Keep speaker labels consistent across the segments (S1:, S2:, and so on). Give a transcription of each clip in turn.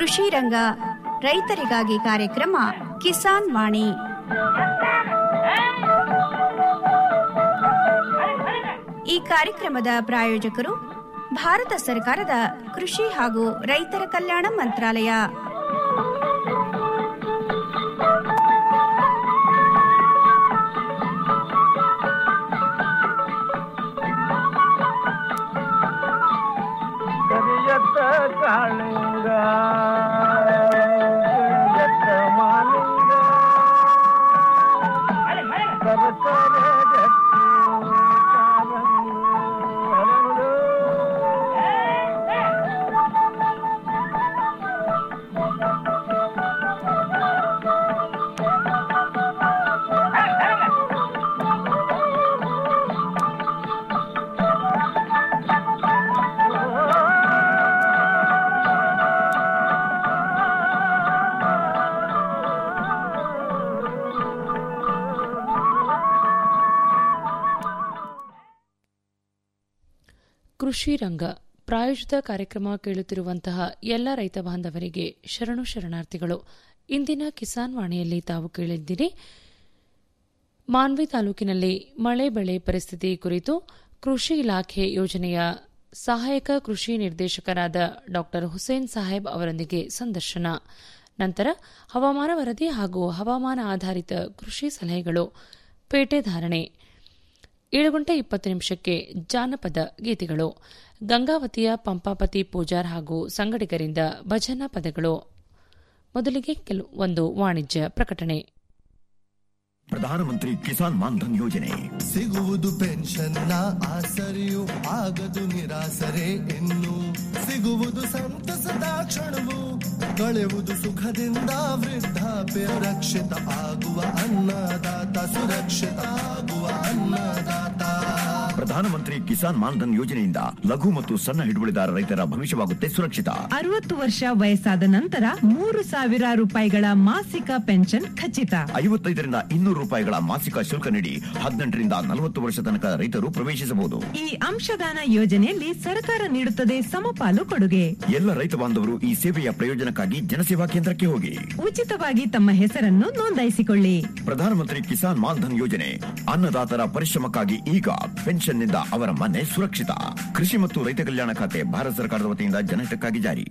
S1: ಕೃಷಿ ರಂಗ ರೈತರಿಗಾಗಿ ಕಾರ್ಯಕ್ರಮ ಕಿಸಾನ್ ವಾಣಿ ಈ ಕಾರ್ಯಕ್ರಮದ ಪ್ರಾಯೋಜಕರು ಭಾರತ ಸರ್ಕಾರದ ಕೃಷಿ ಹಾಗೂ ರೈತರ ಕಲ್ಯಾಣ ಮಂತ್ರಾಲಯ
S2: ಕರಿಯತ್ತ ಕಾಳಿಂಗ ಕರಿಯತ್ತ ಮಾಲಿಂಗ ಸರಸರ ಗಟ್ಟಿ ಕಾಲಂದು ಹರಳು.
S3: ಕೃಷಿ ರಂಗ ಪ್ರಾಯೋಜಿತ ಕಾರ್ಯಕ್ರಮ ಕೇಳುತ್ತಿರುವಂತಹ ಎಲ್ಲ ರೈತ ಬಾಂಧವರಿಗೆ ಶರಣು ಶರಣಾರ್ಥಿಗಳು ಇಂದಿನ ಕಿಸಾನ್ ವಾಣಿಯಲ್ಲಿ ತಾವು ಕೇಳಿದ್ದೀರಿ ಮಾನ್ವಿ ತಾಲೂಕಿನಲ್ಲಿ ಮಳೆ ಬೆಳೆ ಪರಿಸ್ಥಿತಿ ಕುರಿತು ಕೃಷಿ ಇಲಾಖೆ ಯೋಜನೆಯ ಸಹಾಯಕ ಕೃಷಿ ನಿರ್ದೇಶಕರಾದ ಡಾ ಹುಸೇನ್ ಸಾಹೇಬ್ ಅವರೊಂದಿಗೆ ಸಂದರ್ಶನ ನಂತರ ಹವಾಮಾನ ವರದಿ ಹಾಗೂ ಹವಾಮಾನ ಆಧಾರಿತ ಕೃಷಿ ಸಲಹೆಗಳು ಪೇಟೆ ಧಾರಣೆ ಏಳು ಗಂಟೆ ಇಪ್ಪತ್ತು ನಿಮಿಷಕ್ಕೆ ಜಾನಪದ ಗೀತೆಗಳು ಗಂಗಾವತಿಯ ಪಂಪಾಪತಿ ಪೂಜಾರ್ ಹಾಗೂ ಸಂಗಡಿಗರಿಂದ ಭಜನಾ ಪದಗಳು ಮೊದಲಿಗೆ ಕೆಲವು ಒಂದು ವಾಣಿಜ್ಯ ಪ್ರಕಟಣೆ
S4: ಪ್ರಧಾನಮಂತ್ರಿ ಕಿಸಾನ್ ಮಾನ್ಧನ್ ಯೋಜನೆ
S5: ಸಿಗುವುದು ಪೆನ್ಷನ್ನ ಆಸರೆಯು ಆಗದು ನಿರಾಸರೆ ಇನ್ನು ಸಿಗುವುದು ಸಂತಸದ ಕ್ಷಣವು ಕಳೆಯುವುದು ಸುಖದಿಂದ ವೃದ್ಧಾಪ್ಯ ರಕ್ಷಿತ ಆಗುವ ಅನ್ನದಾತ ಸುರಕ್ಷಿತ ಆಗುವ ಅನ್ನದಾತ
S4: ಪ್ರಧಾನಮಂತ್ರಿ ಕಿಸಾನ್ ಮಾನ್ಧನ್ ಯೋಜನೆಯಿಂದ ಲಘು ಮತ್ತು ಸಣ್ಣ ಹಿಡುವಳಿದಾರ ರೈತರ ಭವಿಷ್ಯವಾಗುತ್ತೆ ಸುರಕ್ಷಿತ
S6: ಅರವತ್ತು ವರ್ಷ ವಯಸ್ಸಾದ ನಂತರ ಮೂರು ಸಾವಿರ ರೂಪಾಯಿಗಳ ಮಾಸಿಕ ಪೆನ್ಷನ್ ಖಚಿತ
S4: ಐವತ್ತೈದರಿಂದ ಇನ್ನೂರು ರೂಪಾಯಿಗಳ ಮಾಸಿಕ ಶುಲ್ಕ ನೀಡಿ ಹದಿನೆಂಟರಿಂದ ನಲವತ್ತು ವರ್ಷ ತನಕ ರೈತರು ಪ್ರವೇಶಿಸಬಹುದು
S6: ಈ ಅಂಶದಾನ ಯೋಜನೆಯಲ್ಲಿ ಸರ್ಕಾರ ನೀಡುತ್ತದೆ ಸಮಪಾಲು ಕೊಡುಗೆ
S4: ಎಲ್ಲ ರೈತ ಬಾಂಧವರು ಈ ಸೇವೆಯ ಪ್ರಯೋಜನಕ್ಕಾಗಿ ಜನಸೇವಾ ಕೇಂದ್ರಕ್ಕೆ ಹೋಗಿ
S6: ಉಚಿತವಾಗಿ ತಮ್ಮ ಹೆಸರನ್ನು ನೋಂದಾಯಿಸಿಕೊಳ್ಳಿ
S4: ಪ್ರಧಾನಮಂತ್ರಿ ಕಿಸಾನ್ ಮಾನ್ಧನ್ ಯೋಜನೆ ಅನ್ನದಾತರ ಪರಿಶ್ರಮಕ್ಕಾಗಿ ಈಗ ಪೆನ್ಷನ್ನಿಂದ ಅವರ ಮನೆ ಸುರಕ್ಷಿತ ಕೃಷಿ ಮತ್ತು ರೈತ ಕಲ್ಯಾಣ ಖಾತೆ ಭಾರತ ಸರ್ಕಾರದ ವತಿಯಿಂದ ಜನಹಿತಕ್ಕಾಗಿ ಜಾರಿ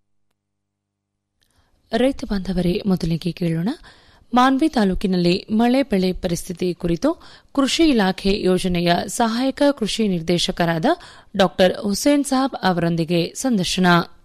S3: ರೈತ ಬಾಂಧವರೇ ಮೊದಲಿಗೆ ಕೇಳೋಣ ಮಾನ್ವಿ ತಾಲೂಕಿನಲ್ಲಿ ಮಳೆ ಬೆಳೆ ಪರಿಸ್ಥಿತಿ ಕುರಿತು ಕೃಷಿ ಇಲಾಖೆ ಯೋಜನೆಯ ಸಹಾಯಕ ಕೃಷಿ ನಿರ್ದೇಶಕರಾದ ಡಾ ಹುಸೇನ್ ಸಾಬ್ ಅವರೊಂದಿಗೆ ಸಂದರ್ಶನ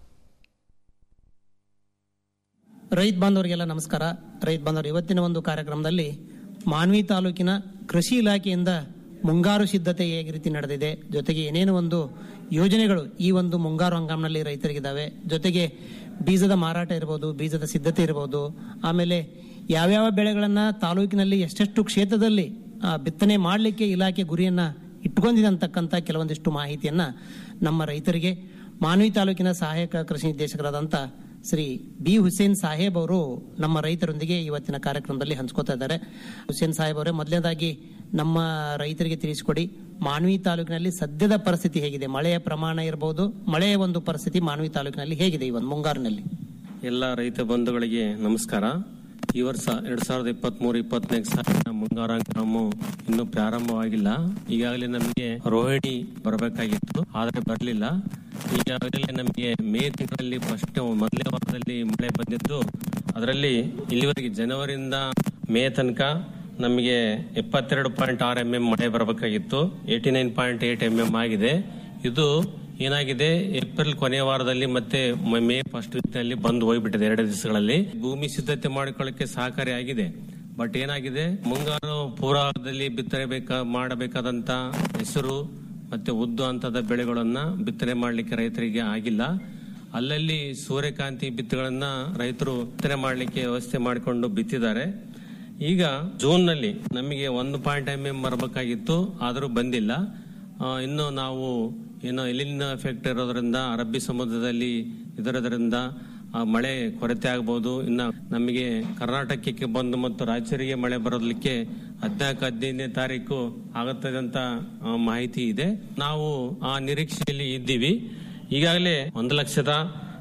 S7: ರೈತ ಬಾಂಧವರಿಗೆಲ್ಲ ನಮಸ್ಕಾರ ರೈತ ಬಾಂಧವರು ಇವತ್ತಿನ ಒಂದು ಕಾರ್ಯಕ್ರಮದಲ್ಲಿ ಮಾನ್ವಿ ತಾಲೂಕಿನ ಕೃಷಿ ಇಲಾಖೆಯಿಂದ ಮುಂಗಾರು ಸಿದ್ಧತೆ ಹೇಗೆ ರೀತಿ ನಡೆದಿದೆ ಜೊತೆಗೆ ಏನೇನು ಒಂದು ಯೋಜನೆಗಳು ಈ ಒಂದು ಮುಂಗಾರು ಹಂಗಾಮಿನಲ್ಲಿ ರೈತರಿಗಿದ್ದಾವೆ ಜೊತೆಗೆ ಬೀಜದ ಮಾರಾಟ ಇರ್ಬೋದು ಬೀಜದ ಸಿದ್ಧತೆ ಇರ್ಬೋದು ಆಮೇಲೆ ಯಾವ್ಯಾವ ಬೆಳೆಗಳನ್ನ ತಾಲೂಕಿನಲ್ಲಿ ಎಷ್ಟೆಷ್ಟು ಕ್ಷೇತ್ರದಲ್ಲಿ ಆ, ಬಿತ್ತನೆ ಮಾಡಲಿಕ್ಕೆ ಇಲಾಖೆ ಗುರಿಯನ್ನ ಇಟ್ಕೊಂಡಿದೆ ಅಂತಕ್ಕಂಥ ಕೆಲವೊಂದಿಷ್ಟು ಮಾಹಿತಿಯನ್ನ ನಮ್ಮ ರೈತರಿಗೆ ಮಾನ್ವಿ ತಾಲೂಕಿನ ಸಹಾಯಕ ಕೃಷಿ ನಿರ್ದೇಶಕರಾದಂಥ ಶ್ರೀ ಬಿ ಹುಸೇನ್ ಸಾಹೇಬ್ ಅವರು ನಮ್ಮ ರೈತರೊಂದಿಗೆ ಇವತ್ತಿನ ಕಾರ್ಯಕ್ರಮದಲ್ಲಿ ಹಂಚ್ಕೋತಾ ಇದ್ದಾರೆ ಹುಸೇನ್ ಸಾಹೇಬ್ ಅವರೇ ಮೊದಲನೇದಾಗಿ ನಮ್ಮ ರೈತರಿಗೆ ತಿಳಿಸಿಕೊಡಿ ಮಾನ್ವಿ ತಾಲೂಕಿನಲ್ಲಿ ಸದ್ಯದ ಪರಿಸ್ಥಿತಿ ಹೇಗಿದೆ ಮಳೆಯ ಪ್ರಮಾಣ ಇರಬಹುದು ಮಳೆಯ ಒಂದು ಪರಿಸ್ಥಿತಿ ಮಾನ್ವಿ ತಾಲೂಕಿನಲ್ಲಿ ಹೇಗಿದೆ ಈ ಒಂದು ಮುಂಗಾರಿನಲ್ಲಿ
S8: ಎಲ್ಲ ರೈತ ಬಂಧುಗಳಿಗೆ ನಮಸ್ಕಾರ ಈ ವರ್ಷ ಎರಡ್ ಸಾವಿರದ ಇಪ್ಪತ್ತ್ ಮೂರು ಇಪ್ಪತ್ನಾಲ್ಕು ಸಾಲಿನ ಮುಂಗಾರು ಹಂಗಾಮು ಇನ್ನೂ ಪ್ರಾರಂಭವಾಗಿಲ್ಲ ಈಗಾಗಲೇ ನಮಗೆ ರೋಹಿಣಿ ಬರಬೇಕಾಗಿತ್ತು ಆದರೆ ಬರಲಿಲ್ಲ ಈಗಾಗಲೇ ನಮಗೆ ಮೇ ತಿಂಗಳಲ್ಲಿ ಫಸ್ಟ್ ಮೊದಲನೇ ವಾರದಲ್ಲಿ ಮಳೆ ಬಂದಿದ್ದು ಅದರಲ್ಲಿ ಇಲ್ಲಿವರೆಗೆ ಜನವರಿಯಿಂದ ಮೇ ತನಕ ನಮಗೆ ಎಪ್ಪತ್ತೆರಡು ಪಾಯಿಂಟ್ ಆರು ಎಂ ಎಂ ಮಳೆ ಬರಬೇಕಾಗಿತ್ತು eighty nine point eight M M ಆಗಿದೆ ಇದು ಏನಾಗಿದೆ ಏಪ್ರಿಲ್ ಕೊನೆಯ ವಾರದಲ್ಲಿ ಮತ್ತೆ ಮ- ಮೇ ಫಸ್ಟ್ ವೀಕ್ ನಲ್ಲಿ ಬಂದು ಹೋಗ್ಬಿಟ್ಟಿದೆ ಎರಡು ದಿವಸಗಳಲ್ಲಿ ಭೂಮಿ ಸಿದ್ಧತೆ ಮಾಡಿಕೊಳ್ಳಕ್ಕೆ ಸಹಕಾರಿಯಾಗಿದೆ ಬಟ್ ಏನಾಗಿದೆ ಮುಂಗಾರು ಪೂರ್ವದಲ್ಲಿ ಬಿತ್ತನೆ ಬೇಕಾ ಮಾಡಬೇಕಾದಂತ ಹೆಸರು ಮತ್ತೆ ಉದ್ದು ಹಂತದ ಬೆಳೆಗಳನ್ನ ಬಿತ್ತನೆ ಮಾಡಲಿಕ್ಕೆ ರೈತರಿಗೆ ಆಗಿಲ್ಲ ಅಲ್ಲಲ್ಲಿ ಸೂರ್ಯಕಾಂತಿ ಬಿತ್ತುಗಳನ್ನ ರೈತರು ಬಿತ್ತನೆ ಮಾಡಲಿಕ್ಕೆ ವ್ಯವಸ್ಥೆ ಮಾಡಿಕೊಂಡು ಬಿತ್ತಿದ್ದಾರೆ ಈಗ ಜೂನ್ ನಲ್ಲಿ ನಮಗೆ ಒಂದು ಪಾಯಿಂಟ್ ಎಂ ಎಂ ಬರಬೇಕಾಗಿತ್ತು ಆದರೂ ಬಂದಿಲ್ಲ ಆ, ಇನ್ನು ನಾವು ಏನು ಎಲ್ಲಿನ ಎಫೆಕ್ಟ್ ಇರೋದ್ರಿಂದ ಅರಬ್ಬಿ ಸಮುದ್ರದಲ್ಲಿ ಇದರೋದ್ರಿಂದ ಆ, ಮಳೆ ಕೊರತೆ ಆಗಬಹುದು ಇನ್ನ ನಮಗೆ ಕರ್ನಾಟಕಕ್ಕೆ ಬಂದು ಮತ್ತು ರಾಯಚೂರಿಗೆ ಮಳೆ ಬರೋದಕ್ಕೆ ಹದಿನಾಲ್ಕು ಹದಿನೈದನೇ ತಾರೀಕು ಆಗುತ್ತದೆ ಅಂತ ಆ, ಮಾಹಿತಿ ಇದೆ ನಾವು ಆ ನಿರೀಕ್ಷೆಯಲ್ಲಿ ಇದ್ದೀವಿ ಈಗಾಗಲೇ ಒಂದು ಲಕ್ಷದ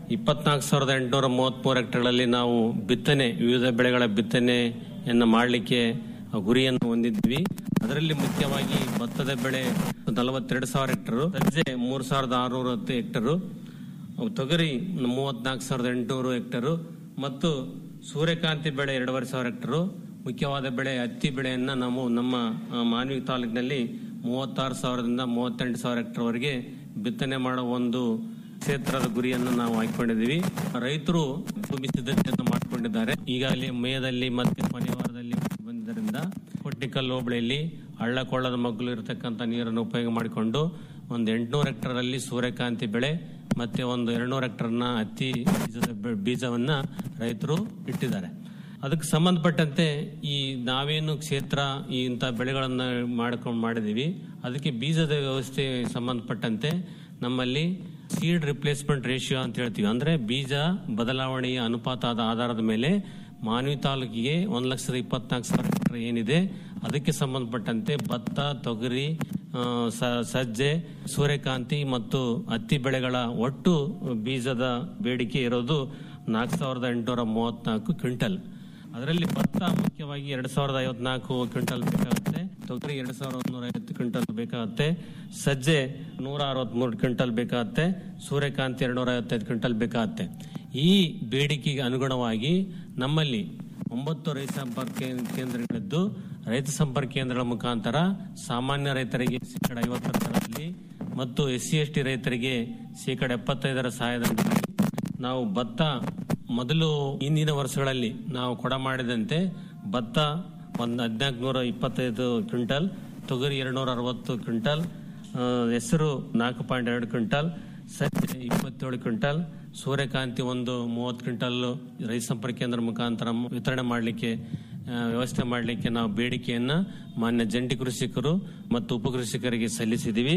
S8: ಇಪ್ಪತ್ನಾಲ್ಕು ಸಾವಿರದ ಎಂಟುನೂರ ಮೂವತ್ಮೂರು ಹೆಕ್ಟರ್ಗಳಲ್ಲಿ ನಾವು ಬಿತ್ತನೆ ವಿವಿಧ ಬೆಳೆಗಳ ಬಿತ್ತನೆಯನ್ನು ಮಾಡಲಿಕ್ಕೆ ಗುರಿಯನ್ನು ಹೊಂದಿದ್ವಿ ಅದರಲ್ಲಿ ಮುಖ್ಯವಾಗಿ ಭತ್ತದ ಬೆಳೆ ನಲವತ್ತೆರಡು ಸಾವಿರ ಹೆಕ್ಟರು ಸಜ್ಜೆ ಮೂರು ಸಾವಿರದ ಆರುನೂರ ಹತ್ತು ಹೆಕ್ಟರು ತೊಗರಿ ಮೂವತ್ನಾಲ್ಕು ಸಾವಿರದ ಎಂಟುನೂರು ಹೆಕ್ಟರು ಮತ್ತು ಸೂರ್ಯಕಾಂತಿ ಬೆಳೆ ಎರಡೂವರೆ ಸಾವಿರ ಹೆಕ್ಟರು ಮುಖ್ಯವಾದ ಬೆಳೆ ಹತ್ತಿ ಬೆಳೆಯನ್ನ ನಾವು ನಮ್ಮ ಆ, ಮಾನ್ವಿ ತಾಲೂಕಿನಲ್ಲಿ ಮೂವತ್ತಾರು ಸಾವಿರದಿಂದ ಮೂವತ್ತೆಂಟು ಸಾವಿರ ಹೆಕ್ಟರ್ವರೆಗೆ ಬಿತ್ತನೆ ಮಾಡೋ ಒಂದು ಕ್ಷೇತ್ರದ ಗುರಿಯನ್ನು ನಾವು ಹಾಕಿಕೊಂಡಿದ್ದೀವಿ ರೈತರು ಭೂಮಿ ಸಿದ್ಧತೆಯನ್ನು ಮಾಡಿಕೊಂಡಿದ್ದಾರೆ ಈಗಾಗಲೇ ಮೇದಲ್ಲಿ ಮತ್ತೆ ಕೊನೆ ವಾರದಲ್ಲಿ ಬಂದಿದ್ದರಿಂದ ಕೊಟ್ಟಿಕಲ್ ಹೋಬಳಿಯಲ್ಲಿ ಹಳ್ಳ ಕೊಳ್ಳದ ಮಗ್ಗಲು ಇರತಕ್ಕಂಥ ನೀರನ್ನು ಉಪಯೋಗ ಮಾಡಿಕೊಂಡು ಒಂದು ಎಂಟುನೂರು ಹೆಕ್ಟರ್ ಅಲ್ಲಿ ಸೂರ್ಯಕಾಂತಿ ಬೆಳೆ ಮತ್ತೆ ಒಂದು ಎರಡ್ನೂರು ಹೆಕ್ಟರ್ನ ಹತ್ತಿ ಬೀಜದ ಬೆ- ಬೀಜವನ್ನ ರೈತರು ಇಟ್ಟಿದ್ದಾರೆ ಅದಕ್ಕೆ ಸಂಬಂಧಪಟ್ಟಂತೆ ಈ ನಾವೇನು ಕ್ಷೇತ್ರ ಈ ಇಂಥ ಬೆಳೆಗಳನ್ನ ಮಾಡ್ಕೊಂಡು ಮಾಡಿದೀವಿ ಅದಕ್ಕೆ ಬೀಜದ ವ್ಯವಸ್ಥೆ ಸಂಬಂಧಪಟ್ಟಂತೆ ನಮ್ಮಲ್ಲಿ ಸೀಡ್ ರಿಪ್ಲೇಸ್ಮೆಂಟ್ ರೇಷಿಯೋ ಅಂತ ಹೇಳ್ತೀವಿ ಅಂದ್ರೆ ಬೀಜ ಬದಲಾವಣೆಯ ಅನುಪಾತದ ಆಧಾರದ ಮೇಲೆ ಮಾನ್ವಿ ತಾಲೂಕಿಗೆ ಒಂದ್ ಲಕ್ಷದ ಇಪ್ಪತ್ನಾಲ್ಕು ಸಾವಿರ ಹೆಕ್ಟರ್ ಏನಿದೆ ಅದಕ್ಕೆ ಸಂಬಂಧಪಟ್ಟಂತೆ ಭತ್ತ ತೊಗರಿ ಆ, ಸ- ಸಜ್ಜೆ ಸೂರ್ಯಕಾಂತಿ ಮತ್ತು ಹತ್ತಿ ಬೆಳೆಗಳ ಒಟ್ಟು ಬೀಜದ ಬೇಡಿಕೆ ಇರೋದು ನಾಲ್ಕು ಸಾವಿರದ ಎಂಟುನೂರ ಮೂವತ್ನಾಲ್ಕು ಕ್ವಿಂಟಲ್ ಅದರಲ್ಲಿ ಭತ್ತ ಮುಖ್ಯವಾಗಿ ಎರಡ್ ಸಾವಿರದ ಐವತ್ನಾಲ್ಕು ಕ್ವಿಂಟಲ್ ಬೇಕಾಗುತ್ತೆ ತೊಗರಿ ಎರಡ್ ಸಾವಿರದ ಒಂದೂರ ಐವತ್ತು ಕ್ವಿಂಟಲ್ ಬೇಕಾಗುತ್ತೆ ಸಜ್ಜೆ ನೂರ ಅರವತ್ಮೂರು ಕ್ವಿಂಟಲ್ ಬೇಕಾಗುತ್ತೆ ಸೂರ್ಯಕಾಂತಿ ಎರಡ್ನೂರ ಐವತ್ತೈದು ಕ್ವಿಂಟಲ್ ಬೇಕಾಗುತ್ತೆ ಈ ಬೇಡಿಕೆಗೆ ಅನುಗುಣವಾಗಿ ನಮ್ಮಲ್ಲಿ ಒಂಬತ್ತು ರೈತ ಸಂಪರ್ಕ ಕೇಂದ್ರಗಳಿದ್ದು ರೈತ ಸಂಪರ್ಕ ಕೇಂದ್ರಗಳ ಮುಖಾಂತರ ಸಾಮಾನ್ಯ ರೈತರಿಗೆ ಶೇಕಡ ಐವತ್ತರಲ್ಲಿ ಮತ್ತು ಎಸ್ ಸಿ ಎಸ್ ಟಿ ರೈತರಿಗೆ ಶೇಕಡ ಎಪ್ಪತ್ತೈದರ ಸಹಾಯಧನದಲ್ಲಿ ನಾವು ಭತ್ತ ಮೊದಲು ಹಿಂದಿನ ವರ್ಷಗಳಲ್ಲಿ ನಾವು ಕೊಡ ಮಾಡಿದಂತೆ ಭತ್ತ ಒಂದು ಹದಿನಾಲ್ಕು ನೂರ ಇಪ್ಪತ್ತೈದು ಕ್ವಿಂಟಲ್ ತೊಗರಿ ಎರಡ್ನೂರ ಅರವತ್ತು ಕ್ವಿಂಟಲ್ ಆ, ಹೆಸರು ನಾಲ್ಕು ಪಾಯಿಂಟ್ ಎರಡು ಕ್ವಿಂಟಲ್ ಸಜ್ಜೆ ಇಪ್ಪತ್ತೇಳು ಕ್ವಿಂಟಲ್ ಸೂರ್ಯಕಾಂತಿ ಒಂದು ಮೂವತ್ತು ಕ್ವಿಂಟಲ್ ರೈತ ಸಂಪರ್ಕ ಕೇಂದ್ರ ಮುಖಾಂತರ ವಿತರಣೆ ಮಾಡಲಿಕ್ಕೆ ವ್ಯವಸ್ಥೆ ಮಾಡಲಿಕ್ಕೆ ನಾವು ಬೇಡಿಕೆಯನ್ನ ಮಾನ್ಯ ಜಂಟಿ ಕೃಷಿಕರು ಮತ್ತು ಉಪ ಕೃಷಿಕರಿಗೆ ಸಲ್ಲಿಸಿದ್ದೀವಿ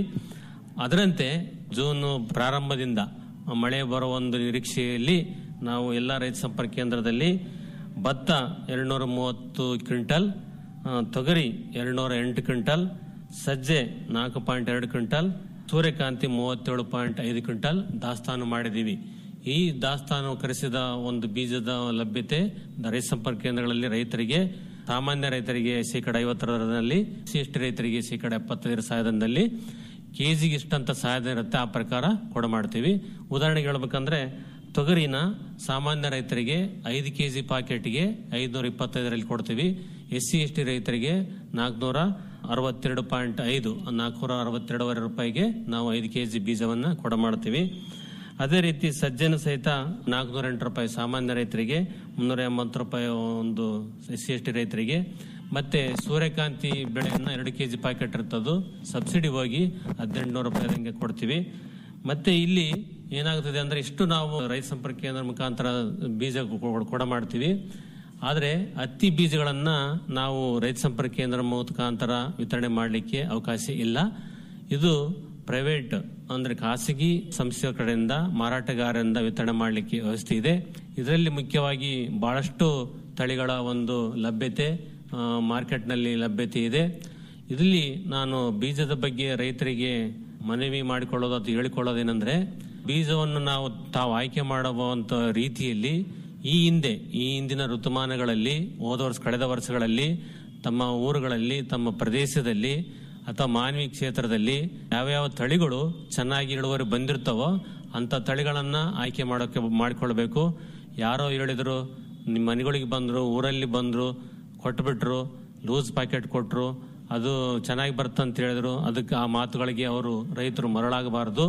S8: ಅದರಂತೆ ಜೂನ್ ಪ್ರಾರಂಭದಿಂದ ಮಳೆ ಬರೋ ಒಂದು ನಿರೀಕ್ಷೆಯಲ್ಲಿ ನಾವು ಎಲ್ಲ ರೈತ ಸಂಪರ್ಕ ಕೇಂದ್ರದಲ್ಲಿ ಭತ್ತ ಎರಡ್ನೂರ ಮೂವತ್ತು ಕ್ವಿಂಟಲ್ ಆ, ತೊಗರಿ ಎರಡ್ನೂರ ಎಂಟು ಕ್ವಿಂಟಲ್ ಸಜ್ಜೆ ನಾಲ್ಕು ಪಾಯಿಂಟ್ ಎರಡು ಕ್ವಿಂಟಲ್ ಸೂರ್ಯಕಾಂತಿ ಮೂವತ್ತೇಳು ಪಾಯಿಂಟ್ ಐದು ಕ್ವಿಂಟಲ್ ದಾಸ್ತಾನು ಮಾಡಿದ್ದೀವಿ ಈ ದಾಸ್ತಾನು ಕರೆಸಿದ ಒಂದು ಬೀಜದ ಲಭ್ಯತೆ ರೈತ ಸಂಪರ್ಕ ಕೇಂದ್ರಗಳಲ್ಲಿ ರೈತರಿಗೆ ಸಾಮಾನ್ಯ ರೈತರಿಗೆ ಶೇಕಡ ಐವತ್ತರದಲ್ಲಿ ಸಿ ಎಸ್ ಟಿ ರೈತರಿಗೆ ಶೇಕಡ ಎಪ್ಪತ್ತೈದರ ಸಹಾಯಧನದಲ್ಲಿ ಕೆಜಿಗೆ ಇಷ್ಟಂತ ಸಹಾಯಧನ ಇರುತ್ತೆ ಆ ಪ್ರಕಾರ ಕೊಡ ಮಾಡ್ತೀವಿ ಉದಾಹರಣೆಗೆ ಹೇಳ್ಬೇಕಂದ್ರೆ ತೊಗರಿನ ಸಾಮಾನ್ಯ ರೈತರಿಗೆ ಐದು ಕೆಜಿ ಪಾಕೆಟ್ಗೆ ಐದುನೂರ ಇಪ್ಪತ್ತೈದರಲ್ಲಿ ಕೊಡ್ತೀವಿ ಎಸ್ ಸಿ ಎಸ್ ಟಿ ರೈತರಿಗೆ ನಾಲ್ಕುನೂರ ಅರವತ್ತೆರಡು ಪಾಯಿಂಟ್ ಐದು ನಾಲ್ಕುನೂರ ಅರವತ್ತೆರಡುವರೆ ರೂಪಾಯಿಗೆ ನಾವು ಐದು ಕೆಜಿ ಬೀಜವನ್ನ ಕೊಡ ಮಾಡ್ತೀವಿ ಅದೇ ರೀತಿ ಸಜ್ಜನ ಸಹಿತ ನಾಲ್ಕುನೂರ ಎಂಟು ರೂಪಾಯಿ ಸಾಮಾನ್ಯ ರೈತರಿಗೆ ಮುನ್ನೂರ ಎಂಬತ್ತು ರೂಪಾಯಿ ಒಂದು ಎಸ್ ಸಿ ಎಸ್ ಟಿ ರೈತರಿಗೆ ಮತ್ತೆ ಸೂರ್ಯಕಾಂತಿ ಬೆಳೆಯನ್ನ ಎರಡು ಕೆಜಿ ಪ್ಯಾಕೆಟ್ ಇರ್ತದ್ದು ಸಬ್ಸಿಡಿ ಹೋಗಿ ಹದಿನೆಂಟುನೂರು ರೂಪಾಯಿದಂಗೆ ಕೊಡ್ತೀವಿ ಮತ್ತೆ ಇಲ್ಲಿ ಏನಾಗ್ತದೆ ಅಂದ್ರೆ ಇಷ್ಟು ನಾವು ರೈತ ಸಂಪರ್ಕ ಕೇಂದ್ರ ಮುಖಾಂತರ ಬೀಜ ಕೊ- ಕೊಡ ಮಾಡ್ತೀವಿ ಆದ್ರೆ ಹತ್ತಿ ಬೀಜಗಳನ್ನ ನಾವು ರೈತ ಸಂಪರ್ಕ ಕೇಂದ್ರ ಮುಖಾಂತರ ವಿತರಣೆ ಮಾಡಲಿಕ್ಕೆ ಅವಕಾಶ ಇಲ್ಲ ಇದು ಪ್ರೈವೇಟ್ ಅಂದ್ರೆ ಖಾಸಗಿ ಸಂಸ್ಥೆಯ ಕಡೆಯಿಂದ ಮಾರಾಟಗಾರರಿಂದ ವಿತರಣೆ ಮಾಡಲಿಕ್ಕೆ ವ್ಯವಸ್ಥೆ ಇದೆ ಇದರಲ್ಲಿ ಮುಖ್ಯವಾಗಿ ಬಹಳಷ್ಟು ತಳಿಗಳ ಒಂದು ಲಭ್ಯತೆ ಆ, ಮಾರ್ಕೆಟ್ನಲ್ಲಿ ಲಭ್ಯತೆ ಇದೆ ಇದರಲ್ಲಿ ನಾನು ಬೀಜದ ಬಗ್ಗೆ ರೈತರಿಗೆ ಮನವಿ ಮಾಡಿಕೊಳ್ಳೋದು ಅಥವಾ ಹೇಳಿಕೊಳ್ಳೋದೇನೆಂದ್ರೆ ಬೀಜವನ್ನು ನಾವು ತಾವು ಆಯ್ಕೆ ಮಾಡುವಂತ ರೀತಿಯಲ್ಲಿ ಈ ಹಿಂದೆ ಈ ಹಿಂದಿನ ಋತುಮಾನಗಳಲ್ಲಿ ಹೋದ ವರ್ಷ ಕಳೆದ ವರ್ಷಗಳಲ್ಲಿ ತಮ್ಮ ಊರುಗಳಲ್ಲಿ ತಮ್ಮ ಪ್ರದೇಶದಲ್ಲಿ ಅಥವಾ ಮಾನವಿ ಕ್ಷೇತ್ರದಲ್ಲಿ ಯಾವ್ಯಾವ ತಳಿಗಳು ಚೆನ್ನಾಗಿ ಇಳುವರಿ ಬಂದಿರ್ತಾವೋ ಅಂತ ತಳಿಗಳನ್ನ ಆಯ್ಕೆ ಮಾಡೋಕೆ ಮಾಡಿಕೊಳ್ಬೇಕು ಯಾರೋ ಹೇಳಿದ್ರು ನಿಮ್ಮ ಮನೆಗಳಿಗೆ ಬಂದ್ರು ಊರಲ್ಲಿ ಬಂದ್ರು ಕೊಟ್ಬಿಟ್ರು ಲೂಸ್ ಪ್ಯಾಕೆಟ್ ಕೊಟ್ರು ಅದು ಚೆನ್ನಾಗಿ ಬರ್ತಂತ ಹೇಳಿದ್ರು ಅದಕ್ಕೆ ಆ ಮಾತುಗಳಿಗೆ ಅವರು ರೈತರು ಮರಳಾಗಬಾರದು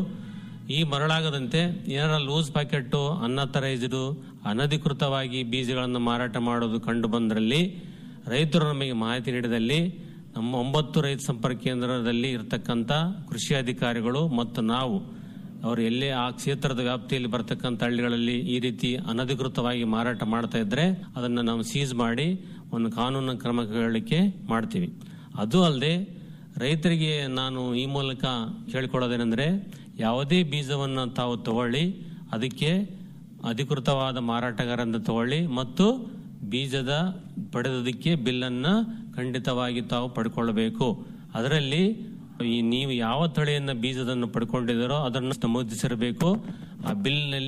S8: ಈ ಮರಳಾಗದಂತೆ ಏನಾರ ಲೂಸ್ ಪ್ಯಾಕೆಟ್ ಅನ್ಅಥರೈಸ್ಡ್ ಅನಧಿಕೃತವಾಗಿ ಬೀಜಗಳನ್ನು ಮಾರಾಟ ಮಾಡೋದು ಕಂಡು ಬಂದ್ರಲ್ಲಿ ರೈತರು ನಮಗೆ ಮಾಹಿತಿ ನೀಡಿದಲ್ಲಿ ನಮ್ಮ ಒಂಬತ್ತು ರೈತ ಸಂಪರ್ಕ ಕೇಂದ್ರದಲ್ಲಿ ಇರತಕ್ಕಂತ ಕೃಷಿ ಅಧಿಕಾರಿಗಳು ಮತ್ತು ನಾವು ಅವರು ಎಲ್ಲೇ ಆ ಕ್ಷೇತ್ರದ ವ್ಯಾಪ್ತಿಯಲ್ಲಿ ಬರ್ತಕ್ಕಂಥ ಹಳ್ಳಿಗಳಲ್ಲಿ ಈ ರೀತಿ ಅನಧಿಕೃತವಾಗಿ ಮಾರಾಟ ಮಾಡ್ತಾ ಇದ್ರೆ ಅದನ್ನ ನಾವು ಸೀಸ್ ಮಾಡಿ ಒಂದು ಕಾನೂನು ಕ್ರಮಗಳಿಗೆ ಮಾಡ್ತೀವಿ ಅದು ಅಲ್ಲದೆ ರೈತರಿಗೆ ನಾನು ಈ ಮೂಲಕ ಕೇಳಿಕೊಳ್ಳೋದೇನೆಂದ್ರೆ ಯಾವುದೇ ಬೀಜವನ್ನು ತಾವು ತಗೊಳ್ಳಿ ಅದಕ್ಕೆ ಅಧಿಕೃತವಾದ ಮಾರಾಟಗಾರರಿಂದ ತಗೊಳ್ಳಿ ಮತ್ತು ಬೀಜದ ಪಡೆದದಕ್ಕೆ ಬಿಲ್ಲನ್ನ ಖಂಡಿತವಾಗಿ ತಾವು ಪಡ್ಕೊಳ್ಬೇಕು ಅದರಲ್ಲಿ ಈ ನೀವು ಯಾವ ತಳಿಯನ್ನ ಬೀಜದನ್ನು ಪಡ್ಕೊಂಡಿದ್ದೀರೋ ಅದನ್ನು ನಮೂದಿಸಿರಬೇಕು ಆ ಬಿಲ್ನಲ್ಲಿ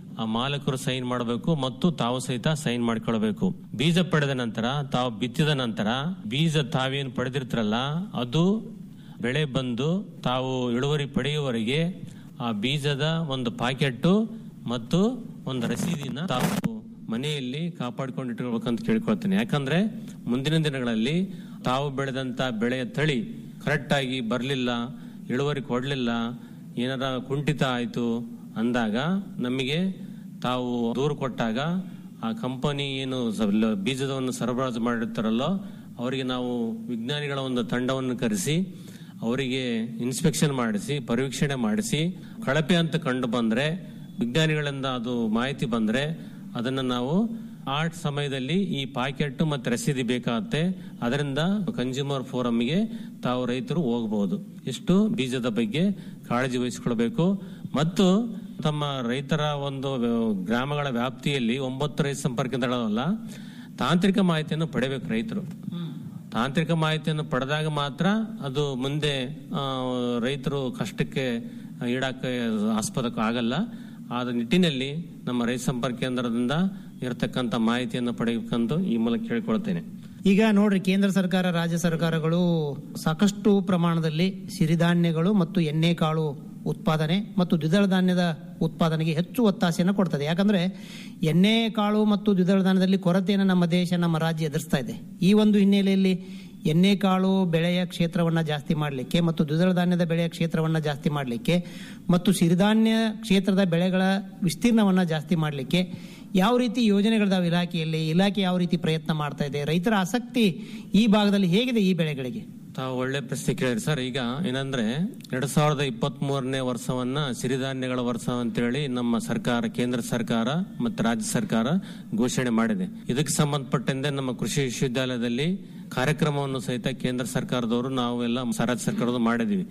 S8: ಆ ಮಾಲಕರು ಸೈನ್ ಮಾಡಬೇಕು ಮತ್ತು ತಾವು ಸಹಿತ ಸೈನ್ ಮಾಡ್ಕೊಳ್ಬೇಕು ಬೀಜ ಪಡೆದ ನಂತರ ತಾವು ಬಿತ್ತಿದ ನಂತರ ಬೀಜ ತಾವೇನು ಪಡೆದಿರ್ತಾರಲ್ಲ ಅದು ಬೆಳೆ ಬಂದು ತಾವು ಇಳುವರಿ ಪಡೆಯುವವರೆಗೆ ಆ ಬೀಜದ ಒಂದು ಪಾಕೆಟ್ಟು ಮತ್ತು ಒಂದು ರಸೀದಿನ ತಾವು ಮನೆಯಲ್ಲಿ ಕಾಪಾಡಿಕೊಂಡು ಇಟ್ಕೊಳ್ಬೇಕಂತ ಕೇಳ್ಕೊಳ್ತೇನೆ ಯಾಕಂದ್ರೆ ಮುಂದಿನ ದಿನಗಳಲ್ಲಿ ತಾವು ಬೆಳೆದಂತ ಬೆಳೆಯ ತಳಿ ಕರೆಕ್ಟ್ ಆಗಿ ಬರಲಿಲ್ಲ ಇಳುವರಿ ಕೊಡಲಿಲ್ಲ ಏನಾರ ಕುಂಠಿತ ಆಯಿತು ಅಂದಾಗ ನಮಗೆ ತಾವು ದೂರು ಕೊಟ್ಟಾಗ ಆ ಕಂಪನಿ ಏನು ಸ- ಲ- ಬೀಜದವನ್ನು ಸರಬರಾಜು ಮಾಡಿರ್ತಾರಲ್ಲೋ ಅವರಿಗೆ ನಾವು ವಿಜ್ಞಾನಿಗಳ ಒಂದು ತಂಡವನ್ನು ಕರೆಸಿ ಅವರಿಗೆ ಇನ್ಸ್ಪೆಕ್ಷನ್ ಮಾಡಿಸಿ ಪರೀಕ್ಷಣೆ ಮಾಡಿಸಿ ಕಳಪೆ ಅಂತ ಕಂಡು ಬಂದ್ರೆ ವಿಜ್ಞಾನಿಗಳಿಂದ ಅದು ಮಾಹಿತಿ ಬಂದ್ರೆ ಅದನ್ನ ನಾವು ಆ ಸಮಯದಲ್ಲಿ ಈ ಪಾಕೆಟ್ ಮತ್ತೆ ರಸೀದಿ ಬೇಕಾಗುತ್ತೆ ಅದರಿಂದ ಕನ್ಸ್ಯೂಮರ್ ಫೋರಂಗೆ ತಾವು ರೈತರು ಹೋಗಬಹುದು ಇಷ್ಟು ಬೀಜದ ಬಗ್ಗೆ ಕಾಳಜಿ ವಹಿಸಿಕೊಳ್ಬೇಕು ಮತ್ತು ತಮ್ಮ ರೈತರ ಒಂದು ವ್ಯ- ಗ್ರಾಮಗಳ ವ್ಯಾಪ್ತಿಯಲ್ಲಿ ಒಂಬತ್ತು ರೈತ ಸಂಪರ್ಕ ಕೇಂದ್ರಗಳಲ್ಲ ತಾಂತ್ರಿಕ ಮಾಹಿತಿಯನ್ನು ಪಡೆಯಬೇಕು ರೈತರು ತಾಂತ್ರಿಕ ಮಾಹಿತಿಯನ್ನು ಪಡೆದಾಗ ಮಾತ್ರ ಅದು ಮುಂದೆ ಆ, ರೈತರು ಕಷ್ಟಕ್ಕೆ ಈಡಾಕ ಆಸ್ಪದಕ ಆಗಲ್ಲ ಆದ ನಿಟ್ಟಿನಲ್ಲಿ ನಮ್ಮ ರೈತ ಸಂಪರ್ಕ ಕೇಂದ್ರದಿಂದ ಇರತಕ್ಕಂತ ಮಾಹಿತಿಯನ್ನು ಪಡೆಯಬೇಕಂತ ಈ ಮೂಲಕ ಕೇಳಿಕೊಳ್ತೇನೆ
S7: ಈಗ ನೋಡ್ರಿ ಕೇಂದ್ರ ಸರ್ಕಾರ ರಾಜ್ಯ ಸರ್ಕಾರಗಳು ಸಾಕಷ್ಟು ಪ್ರಮಾಣದಲ್ಲಿ ಸಿರಿಧಾನ್ಯಗಳು ಮತ್ತು ಎಣ್ಣೆಕಾಳು ಉತ್ಪಾದನೆ ಮತ್ತು ದ್ವಿದಳ ಧಾನ್ಯದ ಉತ್ಪಾದನೆಗೆ ಹೆಚ್ಚು ಒತ್ತಾಸೆಯನ್ನು ಕೊಡ್ತದೆ ಯಾಕಂದ್ರೆ ಎಣ್ಣೆ ಕಾಳು ಮತ್ತು ದ್ವಿದಳ ಧಾನ್ಯದಲ್ಲಿ ಕೊರತೆಯನ್ನು ನಮ್ಮ ದೇಶ ನಮ್ಮ ರಾಜ್ಯ ಎದುರಿಸ್ತಾ ಇದೆ ಈ ಒಂದು ಹಿನ್ನೆಲೆಯಲ್ಲಿ ಎಣ್ಣೆಕಾಳು ಬೆಳೆಯ ಕ್ಷೇತ್ರವನ್ನ ಜಾಸ್ತಿ ಮಾಡಲಿಕ್ಕೆ ಮತ್ತು ದ್ವಿದಳ ಧಾನ್ಯದ ಬೆಳೆಯ ಕ್ಷೇತ್ರವನ್ನ ಜಾಸ್ತಿ ಮಾಡಲಿಕ್ಕೆ ಮತ್ತು ಸಿರಿಧಾನ್ಯ ಕ್ಷೇತ್ರದ ಬೆಳೆಗಳ ವಿಸ್ತೀರ್ಣವನ್ನ ಜಾಸ್ತಿ ಮಾಡಲಿಕ್ಕೆ ಯಾವ ರೀತಿ ಯೋಜನೆಗಳಿದಾವೆ ಇಲಾಖೆಯಲ್ಲಿ ಇಲಾಖೆ ಯಾವ ರೀತಿ ಪ್ರಯತ್ನ ಮಾಡ್ತಾ ಇದೆ ರೈತರ ಆಸಕ್ತಿ ಈ ಭಾಗದಲ್ಲಿ ಹೇಗಿದೆ ಈ ಬೆಳೆಗಳಿಗೆ
S8: ತಾವು ಒಳ್ಳೆ ಪ್ರಶ್ನೆ ಕೇಳಿರಿ ಸರ್ ಈಗ ಏನಂದ್ರೆ ಎರಡ್ ಸಾವಿರದ ಇಪ್ಪತ್ತ್ ಮೂರನೇ ವರ್ಷವನ್ನ ಸಿರಿಧಾನ್ಯಗಳ ವರ್ಷ ಅಂತೇಳಿ ನಮ್ಮ ಸರ್ಕಾರ ಕೇಂದ್ರ ಸರ್ಕಾರ ಮತ್ತು ರಾಜ್ಯ ಸರ್ಕಾರ ಘೋಷಣೆ ಮಾಡಿದೆ ಇದಕ್ಕೆ ಸಂಬಂಧಪಟ್ಟಂತೆ ನಮ್ಮ ಕೃಷಿ ವಿಶ್ವವಿದ್ಯಾಲಯದಲ್ಲಿ ಕಾರ್ಯಕ್ರಮವನ್ನು ಸಹಿತ ಕೇಂದ್ರ ಸರ್ಕಾರದವರು ನಾವು ಎಲ್ಲ ರಾಜ್ಯ ಸರ್ಕಾರದವರು ಮಾಡಿದೀವಿ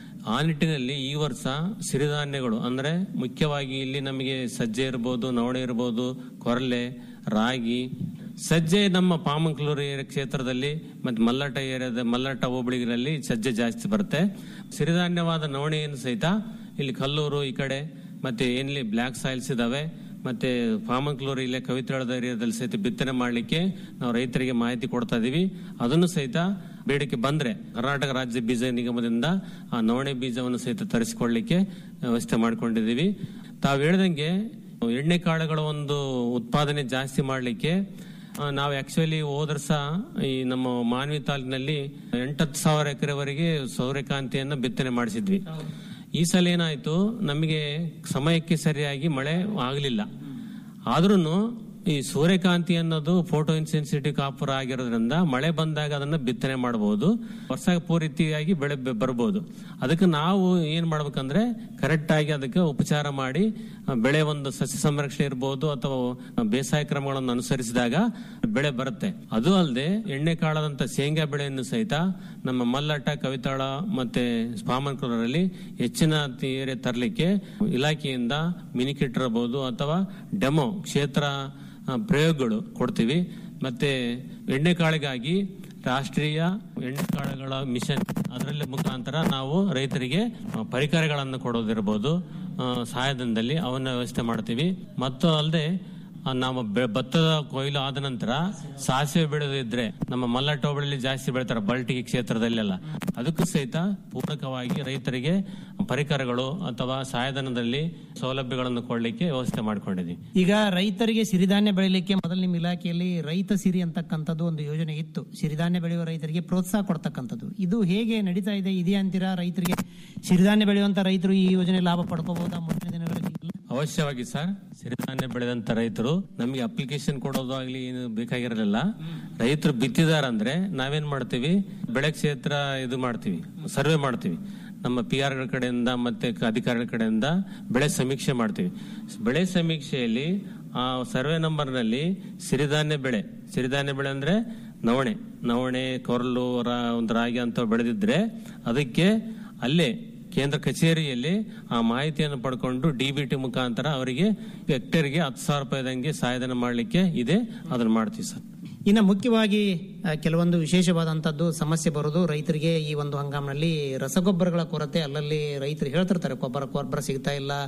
S8: ಆ ನಿಟ್ಟಿನಲ್ಲಿ ಈ ವರ್ಷ ಸಿರಿಧಾನ್ಯಗಳು ಅಂದ್ರೆ ಮುಖ್ಯವಾಗಿ ಇಲ್ಲಿ ನಮಗೆ ಸಜ್ಜೆ ಇರ್ಬೋದು ನವಣೆ ಇರ್ಬೋದು ಕೊರಲೆ ರಾಗಿ ಸಜ್ಜೆ ನಮ್ಮ ಪಾಮಂಕ್ಲೂರು ಏರಿಯಾ ಕ್ಷೇತ್ರದಲ್ಲಿ ಮತ್ತೆ ಮಲ್ಲಟ ಏರಿಯಾದ ಮಲ್ಲಟ ಹೋಬಳಿಗಳಲ್ಲಿ ಸಜ್ಜೆ ಜಾಸ್ತಿ ಬರುತ್ತೆ ಸಿರಿಧಾನ್ಯವಾದ ನವಣೆಯನ್ನು ಸಹಿತ ಇಲ್ಲಿ ಕಲ್ಲೂರು ಈ ಕಡೆ ಮತ್ತೆ ಏನ್ಲಿ ಬ್ಲಾಕ್ ಸಾಯಿಲ್ಸ್ ಇದಾವೆ ಮತ್ತೆ ಪಾಮಂಕ್ಲೂರು ಇಲ್ಲೇ ಕವಿತಾಳದ ಏರಿಯಾದಲ್ಲಿ ಸಹಿತ ಬಿತ್ತನೆ ಮಾಡಲಿಕ್ಕೆ ನಾವು ರೈತರಿಗೆ ಮಾಹಿತಿ ಕೊಡ್ತಾ ಇದೀವಿ ಅದನ್ನು ಸಹಿತ ಬೇಡಿಕೆ ಬಂದ್ರೆ ಕರ್ನಾಟಕ ರಾಜ್ಯ ಬೀಜ ನಿಗಮದಿಂದ ಆ ನವಣೆ ಬೀಜವನ್ನು ಸಹಿತ ತರಿಸಿಕೊಳ್ಳಿಕ್ಕೆ ವ್ಯವಸ್ಥೆ ಮಾಡ್ಕೊಂಡಿದೀವಿ ತಾವು ಹೇಳ್ದಂಗೆ ಎಣ್ಣೆ ಕಾಳುಗಳ ಒಂದು ಉತ್ಪಾದನೆ ಜಾಸ್ತಿ ಮಾಡಲಿಕ್ಕೆ ನಾವು ಆಕ್ಚುಲಿ ಹೋದ ವರ್ಷ ಈ ನಮ್ಮ ಮಾನ್ವಿ ತಾಲೂಕಿನಲ್ಲಿ ಎಂಟತ್ತು ಸಾವಿರ ಎಕರೆವರೆಗೆ ಸೌರ್ಯಕಾಂತಿಯನ್ನ ಬಿತ್ತನೆ ಮಾಡಿಸಿದ್ವಿ ಈ ಸಲ ಏನಾಯ್ತು ನಮಗೆ ಸಮಯಕ್ಕೆ ಸರಿಯಾಗಿ ಮಳೆ ಆಗಲಿಲ್ಲ ಆದ್ರೂ ಈ ಸೂರ್ಯಕಾಂತಿ ಅನ್ನೋದು ಫೋಟೋ ಇನ್ಸೆನ್ಸಿಟಿವ್ ಕಾಪರ್ ಆಗಿರೋದ್ರಿಂದ ಮಳೆ ಬಂದಾಗ ಅದನ್ನ ಬಿತ್ತನೆ ಮಾಡಬಹುದು ವರ್ಷ ಪೂರ್ತಿಯಾಗಿ ಬೆಳೆ ಬ- ಬರ್ಬೋದು ಅದಕ್ಕೆ ನಾವು ಏನ್ ಮಾಡ್ಬೇಕಂದ್ರೆ ಕರೆಕ್ಟ್ ಆಗಿ ಅದಕ್ಕೆ ಉಪಚಾರ ಮಾಡಿ ಆ, ಬೆಳೆ ಒಂದು ಸಸ್ಯ ಸಂರಕ್ಷಣೆ ಇರ್ಬೋದು ಅಥವಾ ಬೇಸಾಯ ಕ್ರಮಗಳನ್ನು ಅನುಸರಿಸಿದಾಗ ಬೆಳೆ ಬರುತ್ತೆ ಅದು ಅಲ್ಲದೆ ಎಣ್ಣೆ ಕಾಳದಂತ ಶೇಂಗಾ ಬೆಳೆಯನ್ನು ಸಹಿತ ನಮ್ಮ ಮಲ್ಲಟ ಕವಿತಾಳ ಮತ್ತೆ ಸ್ಪಾಮನ್ಕರಲ್ಲಿ ಹೆಚ್ಚಿನ ಏರಿಯಾ ತರಲಿಕ್ಕೆ ಇಲಾಖೆಯಿಂದ ಮಿನಿ ಕಿಟ್ ಇರಬಹುದು ಅಥವಾ ಡೆಮೋ ಕ್ಷೇತ್ರ ಆ, ಪ್ರಯೋಗಗಳು ಕೊಡ್ತೀವಿ ಮತ್ತೆ ಎಣ್ಣೆ ಕಾಳಿಗಾಗಿ ರಾಷ್ಟ್ರೀಯ ಎಣ್ಣೆ ಕಾಳುಗಳ ಮಿಷನ್ ಅದರಲ್ಲಿ ಮುಖಾಂತರ ನಾವು ರೈತರಿಗೆ ಆ, ಪರಿಕರಗಳನ್ನು ಕೊಡೋದಿರ್ಬೋದು ಆ, ಸಹಾಯಧನದಲ್ಲಿ ಅವನ್ನ ವ್ಯವಸ್ಥೆ ಮಾಡ್ತೀವಿ ಮತ್ತು ಅಲ್ಲದೆ ಆ, ನಾವು ಬೆ- ಭತ್ತದ ಕೊಯ್ಲು ಆದ ನಂತರ ಸಾಸಿವೆ ಬೆಳೆದಿದ್ರೆ ನಮ್ಮ ಮಲ್ಲಟ ಹೋಬಳಿಲಿ ಜಾಸ್ತಿ ಬೆಳಿತಾರೆ ಬಲ್ಟಿಗೆ ಕ್ಷೇತ್ರದಲ್ಲೆಲ್ಲ ಅದಕ್ಕೂ ಸಹಿತ ಪೂರಕವಾಗಿ ರೈತರಿಗೆ ಪರಿಕರಗಳು ಅಥವಾ ಸಹಾಯಧನದಲ್ಲಿ ಸೌಲಭ್ಯಗಳನ್ನು ಕೊಡಲಿಕ್ಕೆ ವ್ಯವಸ್ಥೆ ಮಾಡ್ಕೊಂಡಿದ್ದೀವಿ
S7: ಈಗ ರೈತರಿಗೆ ಸಿರಿಧಾನ್ಯ ಬೆಳಿಲಿಕ್ಕೆ ಮೊದಲು ನಿಮ್ಮ ಇಲಾಖೆಯಲ್ಲಿ ರೈತ ಸಿರಿ ಅಂತಕ್ಕಂಥದ್ದು ಒಂದು ಯೋಜನೆ ಇತ್ತು ಸಿರಿಧಾನ್ಯ ಬೆಳೆಯುವ ರೈತರಿಗೆ ಪ್ರೋತ್ಸಾಹ ಕೊಡ್ತಕ್ಕಂಥದ್ದು ಇದು ಹೇಗೆ ನಡೀತಾ ಇದೆ ಇದೆಯಾ ಅಂತೀರಾ ರೈತರಿಗೆ ಸಿರಿಧಾನ್ಯ ಬೆಳೆಯುವಂತ ರೈತರು ಈ ಯೋಜನೆ ಲಾಭ ಪಡ್ಕೋಬಹುದಾ ಮುಂದಿನ ದಿನಗಳಲ್ಲಿ
S8: ಅವಶ್ಯವಾಗಿ ಸರ್ ಸಿರಿಧಾನ್ಯ ಬೆಳೆದಂತ ರೈತರು ನಮಗೆ ಅಪ್ಲಿಕೇಶನ್ ಕೊಡೋದು ಆಗ್ಲಿ ಏನು ಬೇಕಾಗಿರಲಿಲ್ಲ ರೈತರು ಬಿತ್ತಿದಾರಂದ್ರೆ ನಾವೇನ್ ಮಾಡ್ತೀವಿ ಬೆಳೆ ಕ್ಷೇತ್ರ ಇದು ಮಾಡ್ತೀವಿ ಸರ್ವೆ ಮಾಡ್ತೀವಿ ನಮ್ಮ ಪಿ ಆರ್ಗಳ ಕಡೆಯಿಂದ ಮತ್ತೆ ಕ- ಅಧಿಕಾರಿಗಳ ಕಡೆಯಿಂದ ಬೆಳೆ ಸಮೀಕ್ಷೆ ಮಾಡ್ತೀವಿ ಬೆಳೆ ಸಮೀಕ್ಷೆಯಲ್ಲಿ ಆ ಸರ್ವೆ ನಂಬರ್ನಲ್ಲಿ ಸಿರಿಧಾನ್ಯ ಬೆಳೆ ಸಿರಿಧಾನ್ಯ ಬೆಳೆ ಅಂದ್ರೆ ನವಣೆ ನವಣೆ ಕೊರಲು ರಾ- ಒಂದು ರಾಗಿ ಅಂತ ಬೆಳೆದಿದ್ರೆ ಅದಕ್ಕೆ ಅಲ್ಲೇ ಕೇಂದ್ರ ಕಚೇರಿಯಲ್ಲಿ ಆ ಮಾಹಿತಿಯನ್ನು ಪಡ್ಕೊಂಡು ಡಿಬಿಟಿ ಮುಖಾಂತರ ಅವರಿಗೆ ಹೆಕ್ಟೇರ್ಗೆ ಹತ್ತು ಸಾವಿರ ರೂಪಾಯಿದಂಗೆ ಸಹಾಯಧನ ಮಾಡಲಿಕ್ಕೆ ಇದೆ ಅದನ್ನ ಮಾಡ್ತೀವಿ ಸರ್
S7: ಇನ್ನು ಮುಖ್ಯವಾಗಿ ಆ, ಕೆಲವೊಂದು ವಿಶೇಷವಾದಂತದ್ದು ಸಮಸ್ಯೆ ಬರೋದು ರೈತರಿಗೆ ಈ ಒಂದು ಹಂಗಾಮಿನಲ್ಲಿ ರಸಗೊಬ್ಬರಗಳ ಕೊರತೆ ಅಲ್ಲಲ್ಲಿ ರೈತರು ಹೇಳ್ತಿರ್ತಾರೆ ಗೊಬ್ಬರ ಗೊಬ್ಬರ ಸಿಗ್ತಾ ಇಲ್ಲ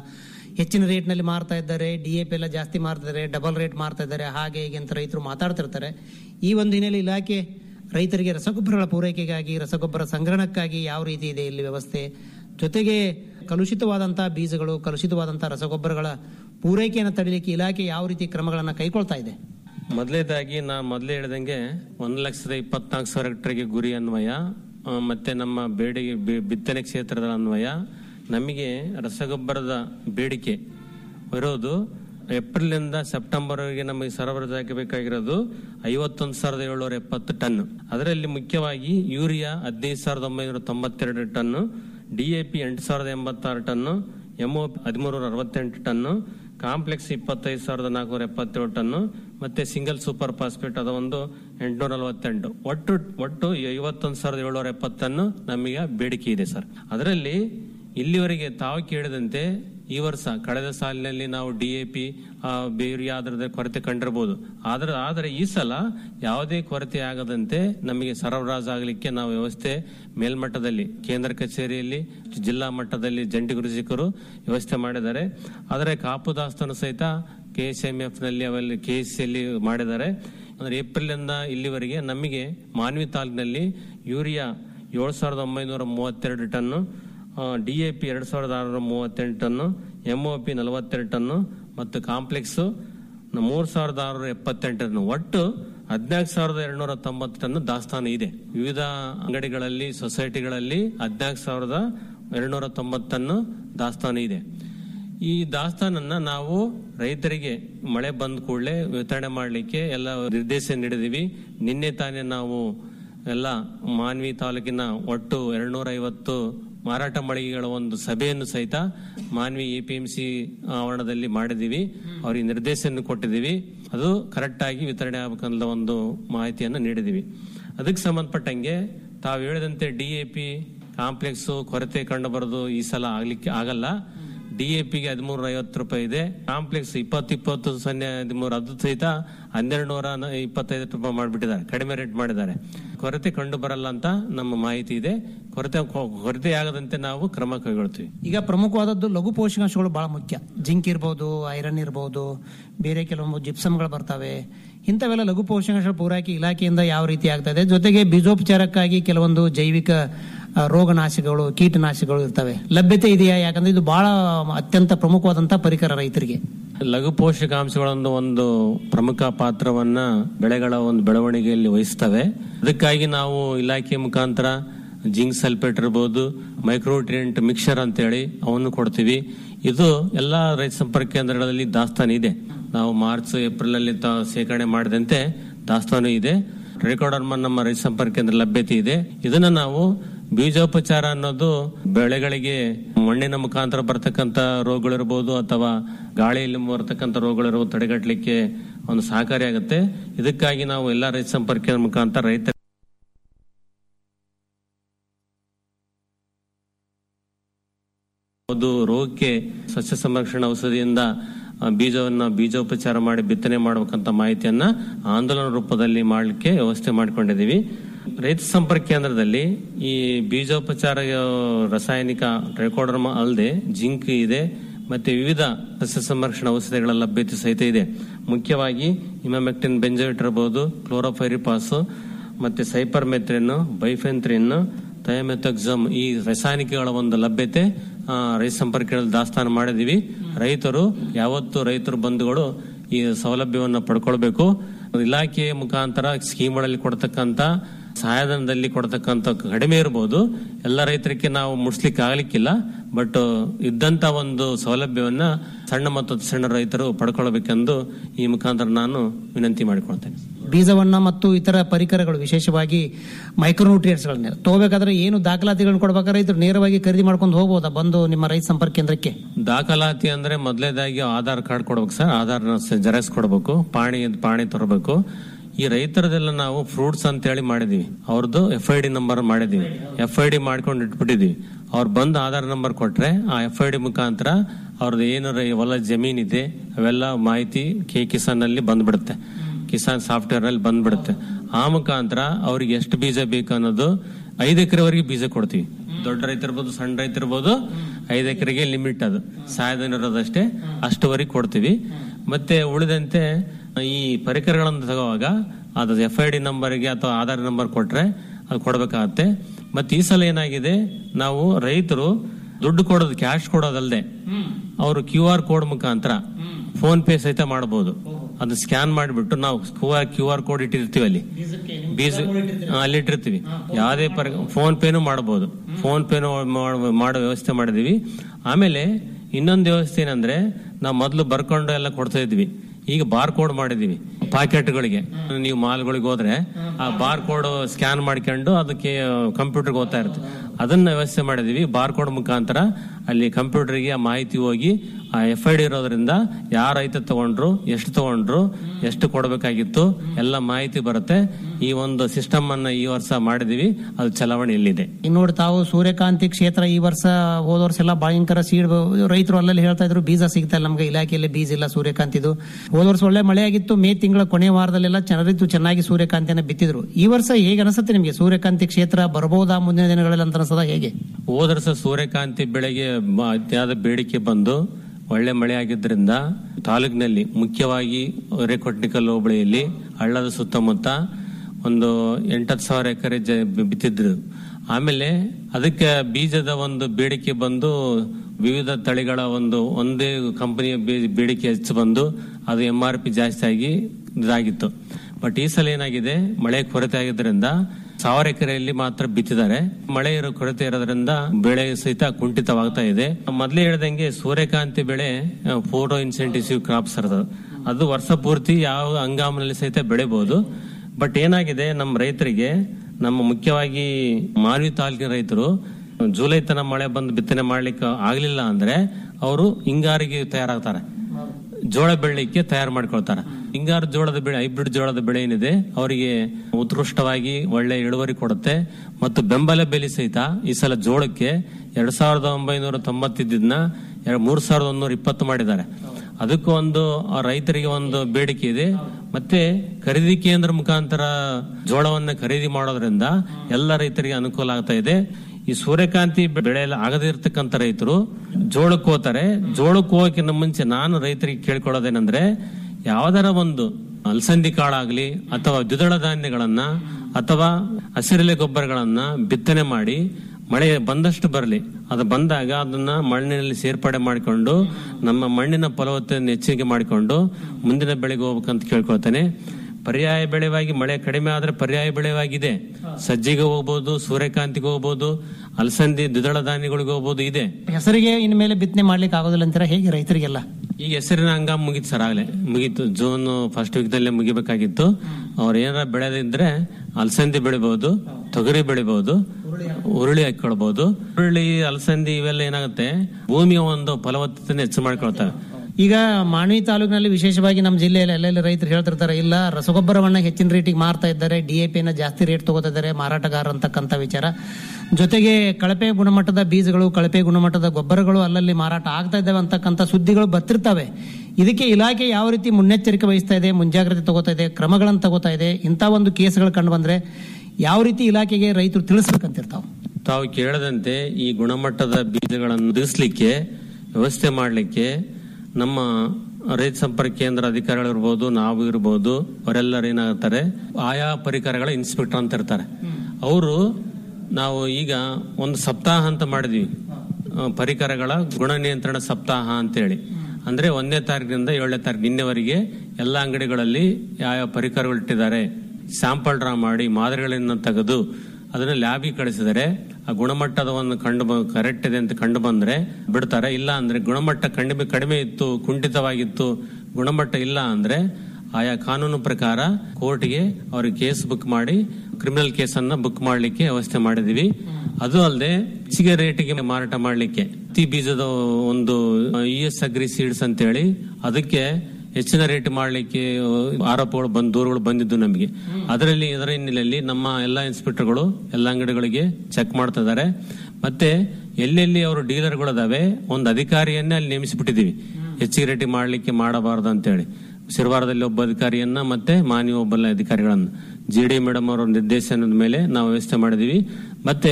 S7: ಹೆಚ್ಚಿನ ರೇಟ್ನಲ್ಲಿ ಮಾರ್ತಾ ಇದ್ದಾರೆ ಡಿ ಎ ಪಿ ಎಲ್ಲ ಜಾಸ್ತಿ ಮಾರ್ತಾರೆ ಡಬಲ್ ರೇಟ್ ಮಾರ್ತಾ ಇದ್ದಾರೆ ಹಾಗೆ ಹೀಗೆ ಅಂತ ರೈತರು ಮಾತಾಡ್ತಿರ್ತಾರೆ ಈ ಒಂದು ಹಿನ್ನೆಲೆ ಇಲಾಖೆ ರೈತರಿಗೆ ರಸಗೊಬ್ಬರಗಳ ಪೂರೈಕೆಗಾಗಿ ರಸಗೊಬ್ಬರ ಸಂಗ್ರಹಣಕ್ಕಾಗಿ ಯಾವ ರೀತಿ ಇದೆ ಇಲ್ಲಿ ವ್ಯವಸ್ಥೆ ಜೊತೆಗೆ ಕಲುಷಿತವಾದಂತಹ ಬೀಜಗಳು ಕಲುಷಿತವಾದಂತಹ ರಸಗೊಬ್ಬರಗಳ ಪೂರೈಕೆಯನ್ನು ತಡೆಯಲಿಕ್ಕೆ ಇಲಾಖೆ ಯಾವ ರೀತಿ ಕ್ರಮಗಳನ್ನು ಕೈಗೊಳ್ತಾ ಇದೆ
S8: ಮೊದಲೇದಾಗಿ ನಾ ಮೊದಲೇ ಹೇಳ್ದಂಗೆ ಒಂದು ಲಕ್ಷದ ಇಪ್ಪತ್ನಾಲ್ಕು ಸಾವಿರ ಹೆಕ್ಟರ್ಗೆ ಗುರಿ ಅನ್ವಯ ಆ, ಮತ್ತೆ ನಮ್ಮ ಬೇಡಿಕೆ ಬಿ- ಬಿತ್ತನೆ ಕ್ಷೇತ್ರದ ಅನ್ವಯ ನಮಗೆ ರಸಗೊಬ್ಬರದ ಬೇಡಿಕೆ ಇರೋದು ಏಪ್ರಿಲ್ನಿಂದ ಸೆಪ್ಟೆಂಬರ್ವರೆಗೆ ನಮಗೆ ಸರಬರಾಜಾಗಬೇಕಾಗಿರೋದು ಐವತ್ತೊಂದು ಸಾವಿರದ ಏಳ್ನೂರ ಎಪ್ಪತ್ತು ಟನ್ ಅದರಲ್ಲಿ ಮುಖ್ಯವಾಗಿ ಯೂರಿಯಾ ಹದಿನೈದು ಸಾವಿರದ ಒಂಬೈನೂರ ತೊಂಬತ್ತೆರಡು ಟನ್ನು ಡಿಎಪಿ ಎಂಟು ಸಾವಿರದ ಎಂಬತ್ತಾರು ಟನ್ನು ಎಂಒ ಹದಿಮೂರ ಅರವತ್ತೆಂಟು ಟನ್ನು ಕಾಂಪ್ಲೆಕ್ಸ್ ಇಪ್ಪತ್ತೈದು ಸಾವಿರದ ನಾಲ್ಕುನೂರ ಎಪ್ಪತ್ತೇಳು ಟನ್ನು ಮತ್ತೆ ಸಿಂಗಲ್ ಸೂಪರ್ ಫಾಸ್ಫೇಟ್ ಅದ ಒಂದು ಎಂಟುನೂರ ನಲವತ್ತೆಂಟು ಒಟ್ಟು ಒಟ್ಟು ಐವತ್ತೊಂದು ಸಾವಿರದ ಏಳ್ನೂರ ಎಪ್ಪತ್ತನ್ನು ನಮಗೆ ಬೇಡಿಕೆ ಇದೆ ಸರ್ ಅದರಲ್ಲಿ ಇಲ್ಲಿವರೆಗೆ ತಾವು ಕೇಳಿದಂತೆ ಈ ವರ್ಷ ಕಳೆದ ಸಾಲಿನಲ್ಲಿ ನಾವು ಡಿ ಎ ಪಿ ಬೇರೆ ಯಾವ್ದ್ರ ಕೊರತೆ ಕಂಡಿರಬಹುದು ಆದ್ರೆ ಆದರೆ ಈ ಸಲ ಯಾವುದೇ ಕೊರತೆ ಆಗದಂತೆ ನಮಗೆ ಸರಬರಾಜು ಆಗಲಿಕ್ಕೆ ನಾವು ವ್ಯವಸ್ಥೆ ಮೇಲ್ಮಟ್ಟದಲ್ಲಿ ಕೇಂದ್ರ ಕಚೇರಿಯಲ್ಲಿ ಜಿಲ್ಲಾ ಮಟ್ಟದಲ್ಲಿ ಜಂಟಿ ಕೃಷಿಕರು ವ್ಯವಸ್ಥೆ ಮಾಡಿದ್ದಾರೆ ಆದರೆ ಕಾಪು ದಾಸ್ತಾನು ಸಹಿತ ಕೆ ಎಸ್ ಎಂ ಎಫ್ ನಲ್ಲಿ ಅವೆಲ್ಲ ಕೆ ಎಸ್ ಸಿ ಮಾಡಿದ್ದಾರೆ ಅಂದ್ರೆ ಏಪ್ರಿಲ್ ಇಂದ ಇಲ್ಲಿವರೆಗೆ ನಮಗೆ ಮಾನ್ವಿ ತಾಲೂಕಿನಲ್ಲಿ ಯೂರಿಯಾ ಏಳು ಸಾವಿರದ ಒಂಬೈನೂರ ಮೂವತ್ತೆರಡು ಟನ್ನು ಡಿ ಎ ಪಿ ಎರಡು ಸಾವಿರದ ಆರುನೂರ ಮೂವತ್ತೆಂಟು ಟನ್ನು ಎಂ ಒ ಪಿ ನಲವತ್ತೆರಡು ಟನ್ನು ಮತ್ತು ಕಾಂಪ್ಲೆಕ್ಸ್ ಮೂರು ಸಾವಿರದ ಆರುನೂರ ಎಪ್ಪತ್ತೆಂಟು ಟನ್ನು ಒಟ್ಟು ಹದಿನಾಲ್ಕು ಸಾವಿರದ ಎರಡ್ನೂರ ತೊಂಬತ್ತು ಟನ್ನು ದಾಸ್ತಾನು ಇದೆ ವಿವಿಧ ಅಂಗಡಿಗಳಲ್ಲಿ ಸೊಸೈಟಿಗಳಲ್ಲಿ ಹದಿನಾಲ್ಕು ಸಾವಿರದ ಎರಡ್ನೂರ ತೊಂಬತ್ತು ಟನ್ನು ದಾಸ್ತಾನು ಇದೆ ಈ ದಾಸ್ತಾನನ್ನ ನಾವು ರೈತರಿಗೆ ಮಳೆ ಬಂದ ಕೂಡಲೇ ವಿತರಣೆ ಮಾಡಲಿಕ್ಕೆ ಎಲ್ಲ ನಿರ್ದೇಶನ ನೀಡಿದೀವಿ ನಿನ್ನೆ ತಾನೇ ನಾವು ಎಲ್ಲ ಮಾನ್ವಿ ತಾಲೂಕಿನ ಒಟ್ಟು ಎರಡ್ನೂರ ಐವತ್ತು ಮಾರಾಟ ಮಳಿಗೆಗಳ ಒಂದು ಸಭೆಯನ್ನು ಸಹಿತ ಮಾನ್ವಿ ಎಪಿಎಂಸಿ ಆವರಣದಲ್ಲಿ ಮಾಡಿದೀವಿ ಅವರಿಗೆ ನಿರ್ದೇಶನ ಕೊಟ್ಟಿದ್ದೀವಿ ಅದು ಕರೆಕ್ಟ್ ಆಗಿ ವಿತರಣೆ ಆಗಬೇಕನ್ನೋ ಒಂದು ಮಾಹಿತಿಯನ್ನು ನೀಡಿದೀವಿ ಅದಕ್ಕೆ ಸಂಬಂಧಪಟ್ಟಂಗೆ ತಾವು ಹೇಳಿದಂತೆ ಡಿ ಎ ಪಿ ಕಾಂಪ್ಲೆಕ್ಸ್ ಕೊರತೆ ಕಂಡು ಬರೋದು ಈ ಸಲ ಆಗ್ಲಿಕ್ಕೆ ಆಗಲ್ಲ ಡಿಎಪಿಗೆ ಹದಿಮೂರ ಐವತ್ತು ರೂಪಾಯಿ ಇದೆ ಕಾಂಪ್ಲೆಕ್ಸ್ ಇಪ್ಪತ್ತು ಇಪ್ಪತ್ತು ಸೊನ್ನೆ ಹದಿಮೂರು ಅದು ಸಹಿತ ಹನ್ನೆರಡು ನೂರ ಇಪ್ಪತ್ತೈದು ರೂಪಾಯಿ ಮಾಡಿಬಿಟ್ಟಿದ್ದಾರೆ ಕಡಿಮೆ ರೇಟ್ ಮಾಡಿದ್ದಾರೆ ಕೊರತೆ ಕಂಡು ಬರಲ್ಲ ಅಂತ ನಮ್ಮ ಮಾಹಿತಿ ಇದೆ ಕೊರತೆ ಕೊರತೆ ಆಗದಂತೆ ನಾವು ಕ್ರಮ ಕೈಗೊಳ್ತೀವಿ
S7: ಈಗ ಪ್ರಮುಖವಾದದ್ದು ಲಘು ಪೋಷಕಾಂಶಗಳು ಬಹಳ ಮುಖ್ಯ ಜಿಂಕ್ ಇರ್ಬೋದು ಐರನ್ ಇರ್ಬೋದು ಬೇರೆ ಕೆಲವೊಂದು ಜಿಪ್ಸಮ್ಗಳು ಬರ್ತವೆ ಇಂಥವೆಲ್ಲ ಲಘು ಪೋಷಕಾಂಶಗಳ ಪೂರೈಕೆ ಇಲಾಖೆಯಿಂದ ಯಾವ ರೀತಿ ಆಗ್ತಾ ಇದೆ ಜೊತೆಗೆ ಬೀಜೋಪಚಾರಕ್ಕಾಗಿ ಕೆಲವೊಂದು ಜೈವಿಕ ಆ, ರೋಗನಾಶಕಗಳು ಕೀಟನಾಶಕಗಳು ಇರ್ತವೆ ಲಭ್ಯತೆ ಇದೆಯಾ ಯಾಕಂದ್ರೆ ಇದು ಬಹಳ ಅತ್ಯಂತ ಪ್ರಮುಖವಾದಂತಹ ಪರಿಕರ ರೈತರಿಗೆ
S8: ಲಘು ಪೋಷಕಾಂಶಗಳೊಂದು ಒಂದು ಪ್ರಮುಖ ಪಾತ್ರವನ್ನ ಬೆಳೆಗಳ ಒಂದು ಬೆಳವಣಿಗೆಯಲ್ಲಿ ವಹಿಸ್ತವೆ ಅದಕ್ಕಾಗಿ ನಾವು ಇಲಾಖೆ ಮುಖಾಂತರ ಜಿಂಕ್ ಸಲ್ಫೇಟ್ ಇರಬಹುದು ಮೈಕ್ರೋಟ್ರಿಯಂಟ್ ಮಿಕ್ಸರ್ ಅಂತೇಳಿ ಅವನ್ನು ಕೊಡ್ತೀವಿ ಇದು ಎಲ್ಲಾ ರೈತ ಸಂಪರ್ಕ ಕೇಂದ್ರಗಳಲ್ಲಿ ದಾಸ್ತಾನು ಇದೆ ನಾವು ಮಾರ್ಚ್ ಏಪ್ರಿಲ್ ಅಲ್ಲಿ ತ- ಶೇಖರಣೆ ಮಾಡಿದಂತೆ ದಾಸ್ತಾನು ಇದೆ ಟ್ರೈಕೋಡರ್ಮ ನಮ್ಮ ರೈತ ಸಂಪರ್ಕ ಕೇಂದ್ರ ಲಭ್ಯತೆ ಇದೆ ಇದನ್ನ ನಾವು ಬೀಜೋಪಚಾರ ಅನ್ನೋದು ಬೆಳೆಗಳಿಗೆ ಮಣ್ಣಿನ ಮುಖಾಂತರ ಬರ್ತಕ್ಕಂತ ರೋಗಗಳಿರ್ಬೋದು ಅಥವಾ ಗಾಳಿಯಲ್ಲಿ ಬರ್ತಕ್ಕಂಥ ರೋಗಗಳಿರ್ಬೋದು ತಡೆಗಟ್ಟಲಿಕ್ಕೆ ಒಂದು ಸಹಕಾರಿಯಾಗುತ್ತೆ ಇದಕ್ಕಾಗಿ ನಾವು ಎಲ್ಲಾ ರೈತ ಸಂಪರ್ಕ ಕೇಂದ್ರ ಮುಖಾಂತರ ರೈತ ಒಂದು ರೋಗಕ್ಕೆ ಸಸ್ಯ ಸಂರಕ್ಷಣಾ ಔಷಧಿಯಿಂದ ಆ, ಬೀಜವನ್ನ ಬೀಜೋಪಚಾರ ಮಾಡಿ ಬಿತ್ತನೆ ಮಾಡಬೇಕಂತ ಮಾಹಿತಿಯನ್ನ ಆಂದೋಲನ ರೂಪದಲ್ಲಿ ಮಾಡಲಿಕ್ಕೆ ವ್ಯವಸ್ಥೆ ಮಾಡಿಕೊಂಡಿದ್ದೀವಿ ರೈತ ಸಂಪರ್ಕ ಕೇಂದ್ರದಲ್ಲಿ ಈ ಬೀಜೋಪಚಾರ ಆ, ರಾಸಾಯನಿಕ ಟ್ರೈಕೋಡರ್ಮ ಅಲ್ಲದೆ ಜಿಂಕ್ ಇದೆ ಮತ್ತೆ ವಿವಿಧ ಸಸ್ಯ ಸಂರಕ್ಷಣಾ ಔಷಧಿಗಳ ಲಭ್ಯತೆ ಸಹಿತ ಇದೆ ಮುಖ್ಯವಾಗಿ ಇಮಾಮೆಕ್ಟಿನ್ ಬೆಂಜೋಯಿಟ್ ಇರಬಹುದು ಕ್ಲೋರೋಫೈರಿಪಾಸ್ ಮತ್ತೆ ಸೈಪರ್ ಮೆತ್ರಿನ್ ಬೈಫೆಂತ್ರಿನ್ ಥಯಮೆಥಕ್ಸಮ್ ಈ ರಾಸಾಯನಿಕಗಳ ಒಂದು ಲಭ್ಯತೆ ಆ, ರೈತ ಸಂಪರ್ಕದಲ್ಲಿ ದಾಸ್ತಾನು ಮಾಡಿದೀವಿ ರೈತರು ಯಾವತ್ತು ರೈತರು ಬಂಧುಗಳು ಈ ಸೌಲಭ್ಯವನ್ನು ಪಡ್ಕೊಳ್ಬೇಕು ಇಲಾಖೆಯ ಮುಖಾಂತರ ಸ್ಕೀಮ್ಗಳಲ್ಲಿ ಕೊಡ್ತಕ್ಕಂತ ಸಹಾಯಧನದಲ್ಲಿ ಕೊಡ್ತಕ್ಕಂತ ಕಡಿಮೆ ಇರಬಹುದು ಎಲ್ಲ ರೈತರಿಗೆ ನಾವು ಮುಟ್ಸ್ಲಿಕ್ಕೆ ಆಗ್ಲಿಕ್ಕಿಲ್ಲ ಬಟ್ ಇದ್ದಂತ ಒಂದು ಸೌಲಭ್ಯವನ್ನ ಸಣ್ಣ ಮತ್ತು ಅತಿ ಸಣ್ಣ ರೈತರು ಪಡ್ಕೊಳ್ಬೇಕೆಂದು ಈ ಮುಖಾಂತರ ನಾನು ವಿನಂತಿ ಮಾಡಿಕೊಳ್ತೇನೆ
S7: ಬೀಜವನ್ನ ಮತ್ತು ಇತರ ಪರಿಕರಗಳು ವಿಶೇಷವಾಗಿ ಮೈಕ್ರೋನ್ಯೂಟ್ರಿಯೆಂಟ್ಸ್ಗಳನ್ನ ತಗೋಬೇಕಾದ್ರೆ ಏನು ದಾಖಲಾತಿಗಳನ್ನು ಕೊಡ್ಬೇಕಾದ್ರೆ ರೈತರು ನೇರವಾಗಿ ಖರೀದಿ ಮಾಡ್ಕೊಂಡು ಹೋಗ್ಬೋದಾ ಬಂದು ನಿಮ್ಮ ರೈತ ಸಂಪರ್ಕ ಕೇಂದ್ರಕ್ಕೆ
S8: ದಾಖಲಾತಿ ಅಂದ್ರೆ ಮೊದಲೇದಾಗಿ ಆಧಾರ್ ಕಾರ್ಡ್ ಕೊಡ್ಬೇಕು ಸರ್ ಆಧಾರ್ ಜೆರಾಕ್ಸ್ ಕೊಡ್ಬೇಕು ಪಾಣಿ ಪಾಣಿ ತರಬೇಕು ಈ ರೈತರದೆಲ್ಲ ನಾವು ಫ್ರೂಟ್ಸ್ ಅಂತ ಹೇಳಿ ಮಾಡಿದೀವಿ ಅವ್ರದ್ದು ಎಫ್ ಐ ಡಿ ನಂಬರ್ ಮಾಡಿದೀವಿ ಎಫ್ ಐ ಡಿ ಮಾಡ್ಕೊಂಡು ಇಟ್ಬಿಟ್ಟಿದೀವಿ ಅವ್ರು ಬಂದು ಆಧಾರ್ ನಂಬರ್ ಕೊಟ್ರೆ ಆ ಎಫ್ ಐ ಡಿ ಮುಖಾಂತರ ಅವ್ರದ್ದು ಏನಾರ ಹೊಲ ಜಮೀನಿದೆ ಅವೆಲ್ಲ ಮಾಹಿತಿ ಕೆ ಕಿಸಾನ್ ಅಲ್ಲಿ ಬಂದ್ಬಿಡುತ್ತೆ ಕಿಸಾನ್ ಸಾಫ್ಟ್ವೇರ್ ಅಲ್ಲಿ ಬಂದ್ಬಿಡುತ್ತೆ ಆ ಮುಖಾಂತರ ಅವ್ರಿಗೆ ಎಷ್ಟು ಬೀಜ ಬೇಕು ಅನ್ನೋದು ಐದು ಎಕರೆವರೆಗೆ ಬೀಜ ಕೊಡ್ತೀವಿ ದೊಡ್ಡ ರೈತ ಇರ್ಬೋದು ಸಣ್ಣ ರೈತ ಇರ್ಬೋದು ಐದು ಎಕರೆಗೆ ಲಿಮಿಟ್ ಅದು ಸಹಾಯಧನ ಇರೋದಷ್ಟೇ ಅಷ್ಟುವರೆಗೆ ಕೊಡ್ತೀವಿ ಮತ್ತೆ ಉಳಿದಂತೆ ಈ ಪರಿಕರಗಳನ್ನು ತಗೋವಾಗ ಅದು ಎಫ್ ಐ ಡಿ ನಂಬರ್ಗೆ ಅಥವಾ ಆಧಾರ್ ನಂಬರ್ ಕೊಟ್ರೆ ಅದು ಕೊಡಬೇಕಾಗತ್ತೆ ಮತ್ತೆ ಈ ಸಲ ಏನಾಗಿದೆ ನಾವು ರೈತರು ದುಡ್ಡು ಕೊಡೋದು ಕ್ಯಾಶ್ ಕೊಡೋದಲ್ಲದೆ ಅವರು ಕ್ಯೂ ಆರ್ ಕೋಡ್ ಮುಖಾಂತರ ಫೋನ್ ಪೇ ಸಹಿತ ಮಾಡಬಹುದು ಅದು ಸ್ಕ್ಯಾನ್ ಮಾಡಿಬಿಟ್ಟು ನಾವು ಕ್ಯೂ ಆರ್ ಕೋಡ್ ಇಟ್ಟಿರ್ತೀವಿ ಅಲ್ಲಿ ಬೀಜ ಹಾ, ಅಲ್ಲಿ ಇಟ್ಟಿರ್ತೀವಿ ಯಾವುದೇ ಪರಿ ಫೋನ್ ಪೇನು ಮಾಡಬಹುದು ಫೋನ್ ಪೇನು ಮಾಡ- ಮಾಡೋ ವ್ಯವಸ್ಥೆ ಮಾಡಿದೀವಿ ಆಮೇಲೆ ಇನ್ನೊಂದು ವ್ಯವಸ್ಥೆ ಏನಂದ್ರೆ ನಾವು ಮೊದಲು ಬರ್ಕೊಂಡು ಎಲ್ಲ ಕೊಡ್ತಾ ಇದ್ವಿ ಈಗ ಬಾರ್ ಕೋಡ್ ಮಾಡಿದೀವಿ ಪಾಕೆಟ್ಗಳಿಗೆ ನೀವು ಮಾಲ್ಗಳಿಗೆ ಹೋದ್ರೆ ಆ ಬಾರ್ ಕೋಡ್ ಸ್ಕ್ಯಾನ್ ಮಾಡ್ಕೊಂಡು ಅದಕ್ಕೆ ಕಂಪ್ಯೂಟರ್ಗೆ ಓದ್ತಾ ಇರುತ್ತೆ ಅದನ್ನ ವ್ಯವಸ್ಥೆ ಮಾಡಿದೀವಿ ಬಾರ್ ಕೋಡ್ ಮುಖಾಂತರ ಅಲ್ಲಿ ಕಂಪ್ಯೂಟರ್ಗೆ ಆ ಮಾಹಿತಿ ಹೋಗಿ ಆ ಎಫ್ ಐ ಡಿ ಇರೋದ್ರಿಂದ ಯಾರ ರೈತ ತಗೊಂಡ್ರು ಎಷ್ಟು ತಗೊಂಡ್ರು ಎಷ್ಟು ಕೊಡಬೇಕಾಗಿತ್ತು ಎಲ್ಲ ಮಾಹಿತಿ ಬರುತ್ತೆ ಈ ಒಂದು ಸಿಸ್ಟಮ್ ಅನ್ನ ಈ ವರ್ಷ ಮಾಡಿದೀವಿ ಅದು ಚಲಾವಣೆಯಲ್ಲಿದೆ
S7: ಇನ್ನು ನೋಡಿ ತಾವು ಸೂರ್ಯಕಾಂತಿ ಕ್ಷೇತ್ರ ಈ ವರ್ಷ ಹೋದ ವರ್ಷ ಎಲ್ಲ ಭಯಂಕರ ಸೀಡ್ ರೈತರು ಅಲ್ಲಲ್ಲಿ ಹೇಳ್ತಾ ಇದ್ರು ಬೀಜ ಸಿಗ್ತಾ ಇಲ್ಲ ನಮ್ಗೆ ಇಲಾಖೆಯಲ್ಲಿ ಬೀಜ ಇಲ್ಲ ಸೂರ್ಯಕಾಂತಿದು ಹೋದ ವರ್ಷ ಒಳ್ಳೆ ಮಳೆ ಆಗಿತ್ತು ಮೇ ತಿಂಗಳ ಕೊನೆ ವಾರದಲ್ಲೆಲ್ಲ ಜನರಿತ್ತು ಚೆನ್ನಾಗಿ ಸೂರ್ಯಕಾಂತಿಯನ್ನ ಬಿತ್ತಿದ್ರು ಈ ವರ್ಷ ಹೇಗೆ ಅನಿಸುತ್ತೆ ನಿಮಗೆ ಸೂರ್ಯಕಾಂತಿ ಕ್ಷೇತ್ರ ಬರಬಹುದಾ ಮುಂದಿನ ದಿನಗಳಲ್ಲಿ ಅಂತ ಅನಿಸದ ಹೇಗೆ
S8: ಹೋದ ವರ್ಷ ಸೂರ್ಯಕಾಂತಿ ಬೆಳೆಗೆ ಬ- ಅತಿಯಾದ ಬೇಡಿಕೆ ಬಂದು ಒಳ್ಳೆ ಮಳೆ ಆಗಿದ್ರಿಂದ ತಾಲೂಕಿನಲ್ಲಿ ಮುಖ್ಯವಾಗಿ ಹೊರೆಕೊಟ್ಟಿಕಲ್ ಹೋಬಳಿಯಲ್ಲಿ ಹಳ್ಳದ ಸುತ್ತಮುತ್ತ ಒಂದು ಎಂಟತ್ತು ಸಾವಿರ ಎಕರೆ ಜ- ಬಿತ್ತಿದ್ರು ಆಮೇಲೆ ಅದಕ್ಕೆ ಬೀಜದ ಒಂದು ಬೇಡಿಕೆ ಬಂದು ವಿವಿಧ ತಳಿಗಳ ಒಂದು ಒಂದೇ ಕಂಪನಿಯ ಬೇ- ಬೇಡಿಕೆ ಹೆಚ್ಚು ಬಂದು ಅದು ಎಂ ಆರ್ ಪಿ ಜಾಸ್ತಿ ಆಗಿ ಇದಾಗಿತ್ತು ಬಟ್ ಈ ಸಲ ಏನಾಗಿದೆ ಮಳೆ ಕೊರತೆ ಆಗಿದ್ರಿಂದ ಸಾವಿರ ಎಕರೆಯಲ್ಲಿ ಮಾತ್ರ ಬಿತ್ತಿದ್ದಾರೆ ಮಳೆ ಇರೋ ಕೊರತೆ ಇರೋದ್ರಿಂದ ಬೆಳೆ ಸಹಿತ ಕುಂಠಿತವಾಗ್ತಾ ಇದೆ ಮೊದಲೇ ಹೇಳ್ದಂಗೆ ಸೂರ್ಯಕಾಂತಿ ಬೆಳೆ ಫೋಟೋ ಇನ್ಸೆಂಟಿವ್ ಕ್ರಾಪ್ಸ್ ಇರೋದು ಅದು ವರ್ಷ ಪೂರ್ತಿ ಯಾವ ಹಂಗಾಮಿನಲ್ಲಿ ಸಹಿತ ಬೆಳೆಬಹುದು ಬಟ್ ಏನಾಗಿದೆ ನಮ್ಮ ರೈತರಿಗೆ ನಮ್ಮ ಮುಖ್ಯವಾಗಿ ಮಾನ್ವಿ ತಾಲೂಕಿನ ರೈತರು ಜುಲೈ ತನ ಮಳೆ ಬಂದು ಬಿತ್ತನೆ ಮಾಡ್ಲಿಕ್ಕೆ ಆಗ್ಲಿಲ್ಲ ಅಂದ್ರೆ ಅವರು ಹಿಂಗಾರಿಗೆ ತಯಾರಾಗ್ತಾರೆ ಜೋಳ ಬೆಳಿಲಿಕ್ಕೆ ತಯಾರು ಮಾಡ್ಕೊಳ್ತಾರೆ ಹಿಂಗಾರು ಜೋಳದ ಬೆಳೆ ಹೈಬ್ರಿಡ್ ಜೋಳದ ಬೆಳೆ ಏನಿದೆ ಅವರಿಗೆ ಉತ್ಕೃಷ್ಟವಾಗಿ ಒಳ್ಳೆ ಇಳುವರಿ ಕೊಡುತ್ತೆ ಮತ್ತು ಬೆಂಬಲ ಬೆಲೆ ಸಹಿತ ಈ ಸಲ ಜೋಳಕ್ಕೆ ಎರಡ್ ಸಾವಿರದ ಒಂಬೈನೂರ ತೊಂಬತ್ತಿದ್ದನ್ನ ಎರಡ್- ಮೂರ್ ಸಾವಿರದ ಒಂದೂರ ಇಪ್ಪತ್ತು ಮಾಡಿದ್ದಾರೆ ಅದಕ್ಕೂ ಒಂದು ಆ ರೈತರಿಗೆ ಒಂದು ಬೇಡಿಕೆ ಇದೆ ಮತ್ತೆ ಖರೀದಿ ಕೇಂದ್ರ ಮುಖಾಂತರ ಜೋಳವನ್ನ ಖರೀದಿ ಮಾಡೋದ್ರಿಂದ ಎಲ್ಲ ರೈತರಿಗೆ ಅನುಕೂಲ ಆಗ್ತಾ ಇದೆ ಈ ಸೂರ್ಯಕಾಂತಿ ಬೆಳೆ ಆಗದೇ ಇರ್ತಕ್ಕಂಥ ರೈತರು ಜೋಳಕ್ಕೆ ಹೋಗ್ತಾರೆ ಜೋಳಕ್ಕೆ ಹೋಗಕ್ಕಿಂತ ಮುಂಚೆ ನಾನು ರೈತರಿಗೆ ಕೇಳ್ಕೊಳ್ಳೋದೇನೆಂದ್ರೆ ಯಾವ್ದಾರ ಒಂದು ಅಲಸಂದಿ ಕಾಳಾಗ್ಲಿ ಅಥವಾ ದ್ವಿದಳ ಧಾನ್ಯಗಳನ್ನ ಅಥವಾ ಹಸಿರೆಲೆ ಗೊಬ್ಬರಗಳನ್ನ ಬಿತ್ತನೆ ಮಾಡಿ ಮಳೆ ಬಂದಷ್ಟು ಬರಲಿ ಅದು ಬಂದಾಗ ಅದನ್ನ ಮಣ್ಣಿನಲ್ಲಿ ಸೇರ್ಪಡೆ ಮಾಡಿಕೊಂಡು ನಮ್ಮ ಮಣ್ಣಿನ ಫಲವತ್ತತೆಯನ್ನು ಹೆಚ್ಚಿಗೆ ಮಾಡಿಕೊಂಡು ಮುಂದಿನ ಬೆಳೆಗೆ ಹೋಗ್ಬೇಕಂತ ಕೇಳ್ಕೊಳ್ತೇನೆ ಪರ್ಯಾಯ ಬೆಳೆವಾಗಿ ಮಳೆ ಕಡಿಮೆ ಆದ್ರೆ ಪರ್ಯಾಯ ಬೆಳೆವಾಗಿದೆ ಸಜ್ಜಿಗೆ ಹೋಗ್ಬೋದು ಸೂರ್ಯಕಾಂತಿಗೆ ಹೋಗ್ಬೋದು ಅಲಸಂದಿ ದ್ವಿದಳ ಧಾನ್ಯಗಳಿಗೆ ಹೋಗ್ಬೋದು ಇದೆ
S7: ಹೆಸರಿಗೆ ಇನ್ಮೇಲೆ ಬಿತ್ತನೆ ಮಾಡ್ಲಿಕ್ಕೆ ಆಗೋದಿಲ್ಲ ಅಂತೀರಾ ಹೇಗೆ ರೈತರಿಗೆಲ್ಲ
S8: ಈಗ ಹೆಸರಿನ ಹಂಗಾಮ ಮುಗೀತು ಸರ್ ಆಗ್ಲೇ ಮುಗೀತು ಜೂನ್ ಫಸ್ಟ್ ವೀಕ್ ದಲ್ಲೇ ಮುಗಿಬೇಕಾಗಿತ್ತು ಅವ್ರು ಏನಾರ ಬೆಳೆದಿದ್ರೆ ಅಲಸಂದಿ ಬೆಳಿಬಹುದು ತೊಗರಿ ಬೆಳಿಬಹುದು ಉರುಳಿ ಹಾಕೊಳ್ಬಹುದು ಉರುಳಿ ಅಲಸಂದಿ ಇವೆಲ್ಲ ಏನಾಗುತ್ತೆ ಭೂಮಿಯ ಒಂದು ಫಲವತ್ತತೆ ಹೆಚ್ಚು ಮಾಡ್ಕೊಳ್ತವೆ
S7: ಈಗ ಮಾನ್ವಿ ತಾಲೂಕಿನಲ್ಲಿ ವಿಶೇಷವಾಗಿ ನಮ್ಮ ಜಿಲ್ಲೆಯಲ್ಲಿ ಎಲ್ಲೆಲ್ಲಿ ರೈತರು ಹೇಳ್ತಿರ್ತಾರೆ ಇಲ್ಲ ರಸಗೊಬ್ಬರವನ್ನ ಹೆಚ್ಚಿನ ರೇಟಿಗೆ ಮಾರ್ತಾ ಇದ್ದಾರೆ ಡಿಎಪಿನ ಜಾಸ್ತಿ ರೇಟ್ ತಗೋತಾ ಇದ್ದಾರೆ ಮಾರಾಟಗಾರ ಅಂತಕ್ಕಂಥ ವಿಚಾರ ಜೊತೆಗೆ ಕಳಪೆ ಗುಣಮಟ್ಟದ ಬೀಜಗಳು ಕಳಪೆ ಗುಣಮಟ್ಟದ ಗೊಬ್ಬರಗಳು ಅಲ್ಲಲ್ಲಿ ಮಾರಾಟ ಆಗ್ತಾ ಇದ್ದಾವೆ ಅಂತಕ್ಕಂಥ ಸುದ್ದಿಗಳು ಬರ್ತಿರ್ತವೆ ಇದಕ್ಕೆ ಇಲಾಖೆ ಯಾವ ರೀತಿ ಮುನ್ನೆಚ್ಚರಿಕೆ ವಹಿಸ್ತಾ ಇದೆ ಮುಂಜಾಗ್ರತೆ ತಗೋತಾ ಇದೆ ಕ್ರಮಗಳನ್ನು ತಗೋತಾ ಇದೆ ಇಂಥ ಒಂದು ಕೇಸ್ಗಳು ಕಂಡು ಬಂದ್ರೆ ಯಾವ ರೀತಿ ಇಲಾಖೆಗೆ ರೈತರು ತಿಳಿಸ್ಬೇಕಂತಿರ್ತಾವೆ
S8: ತಾವು ಕೇಳದಂತೆ ಈ ಗುಣಮಟ್ಟದ ಬೀಜಗಳನ್ನು ತಿಳಿಸ್ಲಿಕ್ಕೆ ವ್ಯವಸ್ಥೆ ಮಾಡಲಿಕ್ಕೆ ನಮ್ಮ ರೈತ ಸಂಪರ್ಕ ಕೇಂದ್ರ ಅಧಿಕಾರಿಗಳು ಇರ್ಬೋದು ನಾವು ಇರ್ಬೋದು ಅವರೆಲ್ಲರೂ ಏನಾಗ್ತಾರೆ ಆಯಾ ಪರಿಕರಗಳ ಇನ್ಸ್ಪೆಕ್ಟರ್ ಅಂತ ಇರ್ತಾರೆ ಅವರು ನಾವು ಈಗ ಒಂದು ಸಪ್ತಾಹ ಅಂತ ಮಾಡಿದ್ವಿ ಆ, ಪರಿಕರಗಳ ಗುಣ ನಿಯಂತ್ರಣ ಸಪ್ತಾಹ ಅಂತೇಳಿ ಅಂದ್ರೆ ಒಂದನೇ ತಾರೀಕಿನಿಂದ ಏಳನೇ ತಾರೀಕು ನಿನ್ನೆವರೆಗೆ ಎಲ್ಲ ಅಂಗಡಿಗಳಲ್ಲಿ ಯಾವ ಪರಿಕರಗಳು ಇಟ್ಟಿದ್ದಾರೆ ಸ್ಯಾಂಪಲ್ ಡ್ರಾ ಮಾಡಿ ಮಾದರಿಗಳನ್ನು ತೆಗೆದು ಅದನ್ನ ಲ್ಯಾಬಿಗೆ ಕಳಿಸಿದರೆ ಆ ಗುಣಮಟ್ಟದ ಒಂದು ಕಂಡು ಕರೆಕ್ಟ್ ಇದೆ ಅಂತ ಕಂಡು ಬಂದ್ರೆ ಬಿಡ್ತಾರೆ ಇಲ್ಲ ಅಂದ್ರೆ ಗುಣಮಟ್ಟ ಕಡಿಮೆ ಕಡಿಮೆ ಇತ್ತು ಕುಂಠಿತವಾಗಿತ್ತು ಗುಣಮಟ್ಟ ಇಲ್ಲ ಅಂದ್ರೆ ಆಯಾ ಕಾನೂನು ಪ್ರಕಾರ ಕೋರ್ಟ್ಗೆ ಅವ್ರಿಗೆ ಕೇಸ್ ಬುಕ್ ಮಾಡಿ ಕ್ರಿಮಿನಲ್ ಕೇಸ್ ಅನ್ನ ಬುಕ್ ಮಾಡ್ಲಿಕ್ಕೆ ವ್ಯವಸ್ಥೆ ಮಾಡಿದೀವಿ ಅದು ಅಲ್ಲದೆ ಹೆಚ್ಚಿಗೆ ರೇಟಿಗೆ ಮಾರಾಟ ಮಾಡ್ಲಿಕ್ಕೆ ಹತ್ತಿ ಬೀಜದ ಒಂದು ಇ ಎಸ್ ಅಗ್ರಿ ಸೀಡ್ಸ್ ಅಂತ ಹೇಳಿ ಅದಕ್ಕೆ ಹೆಚ್ಚಿನ ರೇಟ್ ಮಾಡ್ಲಿಕ್ಕೆ ಆರೋಪಗಳು ಬಂದ್ ದೂರುಗಳು ಬಂದಿದ್ದು ನಮಗೆ ಅದರಲ್ಲಿ ಇದರ ಹಿನ್ನೆಲೆಯಲ್ಲಿ ನಮ್ಮ ಎಲ್ಲಾ ಇನ್ಸ್ಪೆಕ್ಟರ್ಗಳು ಎಲ್ಲ ಅಂಗಡಿಗಳಿಗೆ ಚೆಕ್ ಮಾಡ್ತಾ ಇದಾರೆ ಮತ್ತೆ ಎಲ್ಲೆಲ್ಲಿ ಅವರು ಡೀಲರ್ಗಳು ಅದಾವೆ ಒಂದು ಅಧಿಕಾರಿಯನ್ನೇ ಅಲ್ಲಿ ನೇಮಿಸಿಬಿಟ್ಟಿದೀವಿ ಹೆಚ್ಚಿಗೆ ರೇಟ್ ಮಾಡ್ಲಿಕ್ಕೆ ಮಾಡಬಾರದು ಅಂತೇಳಿ ಶಿರವಾರದಲ್ಲಿ ಒಬ್ಬ ಅಧಿಕಾರಿಯನ್ನ ಮತ್ತೆ ಮಾನ್ಯ ಒಬ್ಬ ಅಧಿಕಾರಿಗಳನ್ನ ಜಿ ಡಿ ಮೇಡಮ್ ಅವರ ನಿರ್ದೇಶನದ ಮೇಲೆ ನಾವು ವ್ಯವಸ್ಥೆ ಮಾಡಿದೀವಿ ಮತ್ತೆ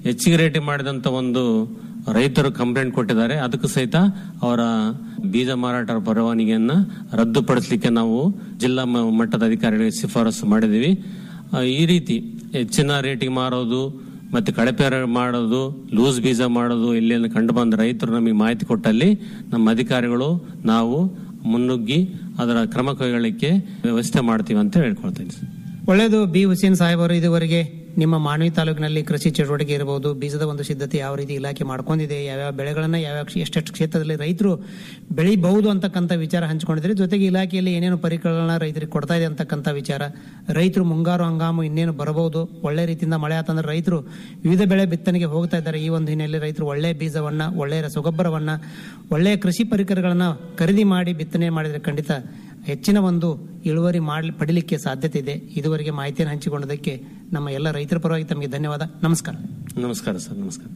S8: ಹೆಚ್ಚಿಗೆ ರೇಟ್ ಮಾಡಿದಂತ ಒಂದು ರೈತರು ಕಂಪ್ಲೇಂಟ್ ಕೊಟ್ಟಿದ್ದಾರೆ ಅದಕ್ಕೂ ಸಹಿತ ಅವರ ಬೀಜ ಮಾರಾಟ ಪರವಾನಗಿಯನ್ನ ರದ್ದುಪಡಿಸಲಿಕ್ಕೆ ನಾವು ಜಿಲ್ಲಾ ಮ- ಮಟ್ಟದ ಅಧಿಕಾರಿಗಳಿಗೆ ಶಿಫಾರಸು ಮಾಡಿದ್ದೀವಿ ಆ, ಈ ರೀತಿ ಹೆಚ್ಚಿನ ರೇಟಿಗೆ ಮಾರೋದು ಮತ್ತೆ ಕಳಪೆ ಮಾಡೋದು ಲೂಸ್ ಬೀಜ ಮಾಡೋದು ಇಲ್ಲಿ ಕಂಡು ಬಂದ ರೈತರು ನಮಗೆ ಮಾಹಿತಿ ಕೊಟ್ಟಲ್ಲಿ ನಮ್ಮ ಅಧಿಕಾರಿಗಳು ನಾವು ಮುನ್ನುಗ್ಗಿ ಅದರ ಕ್ರಮ ಕೈಗೊಳ್ಳಲಿಕ್ಕೆ ವ್ಯವಸ್ಥೆ ಮಾಡ್ತೀವಿ ಅಂತ ಹೇಳ್ಕೊಳ್ತೀನಿ ಸರ್.
S7: ಒಳ್ಳೆಯದು ಬಿ ಹುಸೇನ್ ಸಾಹೇಬರು ಇದುವರೆಗೆ ನಿಮ್ಮ ಮಾನವಿ ತಾಲೂಕಿನಲ್ಲಿ ಕೃಷಿ ಚಟುವಟಿಕೆ ಇರಬಹುದು ಬೀಜದ ಒಂದು ಸಿದ್ಧತೆ ಯಾವ ರೀತಿ ಇಲಾಖೆ ಮಾಡ್ಕೊಂಡಿದೆ ಯಾವ್ಯಾವ ಬೆಳೆಗಳನ್ನ ಯಾವ್ಯಾವ ಕ್ಷೇ- ಎಷ್ಟೆಷ್ಟು ಕ್ಷೇತ್ರದಲ್ಲಿ ರೈತರು ಬೆಳಿಬಹುದು ಅಂತಕ್ಕಂಥ ವಿಚಾರ ಹಂಚಿಕೊಂಡಿದ್ರೆ ಜೊತೆಗೆ ಇಲಾಖೆಯಲ್ಲಿ ಏನೇನು ಪರಿಕರಗಳನ್ನ ರೈತರಿಗೆ ಕೊಡ್ತಾ ಇದೆ ಅಂತಕ್ಕಂಥ ವಿಚಾರ ರೈತರು ಮುಂಗಾರು ಹಂಗಾಮು ಇನ್ನೇನು ಬರಬಹುದು ಒಳ್ಳೆ ರೀತಿಯಿಂದ ಮಳೆ ಆತಂದ್ರೆ ರೈತರು ವಿವಿಧ ಬೆಳೆ ಬಿತ್ತನೆಗೆ ಹೋಗ್ತಾ ಇದ್ದಾರೆ ಈ ಒಂದು ಹಿನ್ನೆಲೆಯಲ್ಲಿ ರೈತರು ಒಳ್ಳೆ ಬೀಜವನ್ನ ಒಳ್ಳೆಯ ರಸಗೊಬ್ಬರವನ್ನ ಒಳ್ಳೆಯ ಕೃಷಿ ಪರಿಕರಗಳನ್ನ ಖರೀದಿ ಮಾಡಿ ಬಿತ್ತನೆ ಮಾಡಿದ್ರೆ ಖಂಡಿತ ಹೆಚ್ಚಿನ ಒಂದು ಇಳುವರಿ ಮಾಡಲಿ ಪಡಿಲಿಕ್ಕೆ ಸಾಧ್ಯತೆ ಇದೆ ಇದುವರೆಗೆ ಮಾಹಿತಿಯನ್ನು ಹಂಚಿಕೊಂಡದಕ್ಕೆ ನಮ್ಮ ಎಲ್ಲ ರೈತರ ಪರವಾಗಿ ತಮಗೆ ಧನ್ಯವಾದ ನಮಸ್ಕಾರ
S8: ನಮಸ್ಕಾರ ಸರ್ ನಮಸ್ಕಾರ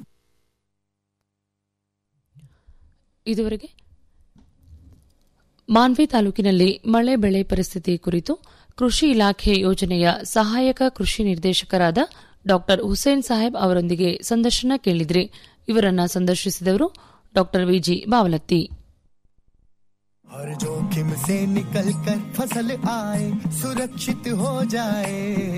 S3: ಇದುವರೆಗೆ ಮಾನ್ವಿ ತಾಲೂಕಿನಲ್ಲಿ ಮಳೆ ಬೆಳೆ ಪರಿಸ್ಥಿತಿ ಕುರಿತು ಕೃಷಿ ಇಲಾಖೆ ಯೋಜನೆಯ ಸಹಾಯಕ ಕೃಷಿ ನಿರ್ದೇಶಕರಾದ ಡಾ ಹುಸೇನ್ ಸಾಹೇಬ್ ಅವರೊಂದಿಗೆ ಸಂದರ್ಶನ ಕೇಳಿದ್ರಿ ಇವರನ್ನ ಸಂದರ್ಶಿಸಿದವರು ಡಾ ವಿಜಿ ಬಾವಲತ್ತಿ
S5: हर जोखिम से निकल कर फसल आए सुरक्षित हो जाए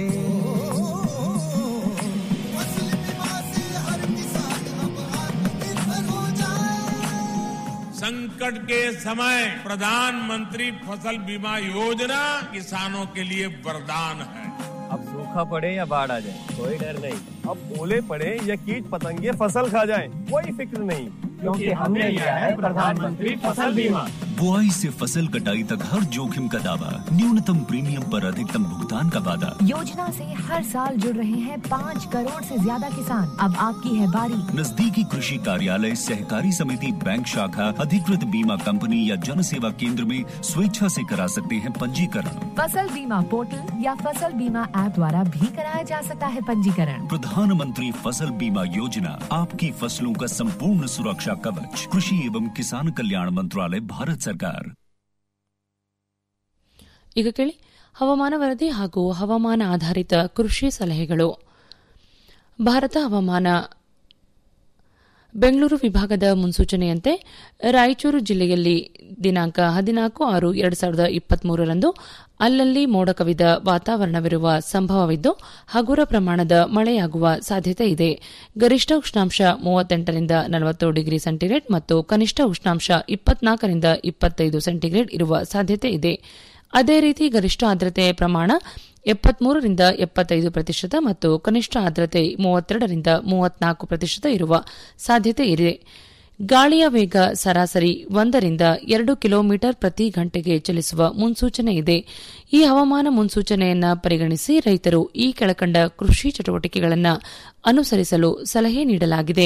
S5: फसल बीमा से हर किसान अब आत्मनिर्भर हो जाए
S9: संकट के समय प्रधानमंत्री फसल बीमा योजना किसानों के लिए वरदान है
S2: अब सूखा पड़े या बाढ़ आ जाए कोई डर नहीं अब ओले पड़े या कीट पतंगे फसल खा जाए कोई फिक्र नहीं क्योंकि हमने लिया है प्रधानमंत्री फसल बीमा
S10: बुआई से फसल कटाई तक हर जोखिम का दावा न्यूनतम प्रीमियम पर अधिकतम भुगतान का वादा
S11: योजना से हर साल जुड़ रहे हैं पाँच करोड़ से ज्यादा किसान अब आपकी है बारी
S10: नजदीकी कृषि कार्यालय सहकारी समिति बैंक शाखा अधिकृत बीमा कंपनी या जन सेवा केंद्र में स्वेच्छा से करा सकते हैं पंजीकरण
S11: फसल बीमा पोर्टल या फसल बीमा ऐप द्वारा भी कराया जा सकता है पंजीकरण
S10: प्रधानमंत्री फसल बीमा योजना आपकी फसलों का संपूर्ण सुरक्षा कवच कृषि एवं किसान कल्याण मंत्रालय भारत सरकार
S3: ಈಗ ಕೇಳಿ ಹವಾಮಾನ ವರದಿ ಹಾಗೂ ಹವಾಮಾನ ಆಧಾರಿತ ಕೃಷಿ ಸಲಹೆಗಳು ಭಾರತ ಹವಾಮಾನ ಬೆಂಗಳೂರು ವಿಭಾಗದ ಮುನ್ಸೂಚನೆಯಂತೆ ರಾಯಚೂರು ಜಿಲ್ಲೆಯಲ್ಲಿ ದಿನಾಂಕ ಹದಿನಾಲ್ಕು ಆರು ಎರಡು ಸಾವಿರದ ಇಪ್ಪತ್ಮೂರರಂದು ಅಲ್ಲಲ್ಲಿ ಮೋಡ ಕವಿದ ವಾತಾವರಣವಿರುವ ಸಂಭವವಿದ್ದು ಹಗುರ ಪ್ರಮಾಣದ ಮಳೆಯಾಗುವ ಸಾಧ್ಯತೆ ಇದೆ ಗರಿಷ್ಠ ಉಷ್ಣಾಂಶ ಮೂವತ್ತೆಂಟರಿಂದ ನಲವತ್ತು ಡಿಗ್ರಿ ಸೆಂಟಿಗ್ರೇಡ್ ಮತ್ತು ಕನಿಷ್ಠ ಉಷ್ಣಾಂಶ ಇಪ್ಪತ್ನಾಲ್ಕರಿಂದ ಇಪ್ಪತ್ತೈದು ಸೆಂಟಿಗ್ರೇಡ್ ಇರುವ ಸಾಧ್ಯತೆ ಇದೆ ಅದೇ ರೀತಿ ಗರಿಷ್ಠ ಆರ್ದ್ರತೆ ಪ್ರಮಾಣ ಎಪ್ಪತ್ಮೂರರಿಂದ ಎಪ್ಪತ್ತೈದು ಪ್ರತಿಶತ ಮತ್ತು ಕನಿಷ್ಠ ಆರ್ದ್ರತೆ ಮೂವತ್ತೆರಡರಿಂದ ಮೂವತ್ನಾಲ್ಕು ಪ್ರತಿಶತ ಇರುವ ಸಾಧ್ಯತೆ ಇದೆ ಗಾಳಿಯ ವೇಗ ಸರಾಸರಿ ಒಂದರಿಂದ ಎರಡು ಕಿಲೋಮೀಟರ್ ಪ್ರತಿ ಗಂಟೆಗೆ ಚಲಿಸುವ ಮುನ್ಸೂಚನೆ ಇದೆ ಈ ಹವಾಮಾನ ಮುನ್ಸೂಚನೆಯನ್ನ ಪರಿಗಣಿಸಿ ರೈತರು ಈ ಕೆಳಕಂಡ ಕೃಷಿ ಚಟುವಟಿಕೆಗಳನ್ನು ಅನುಸರಿಸಲು ಸಲಹೆ ನೀಡಲಾಗಿದೆ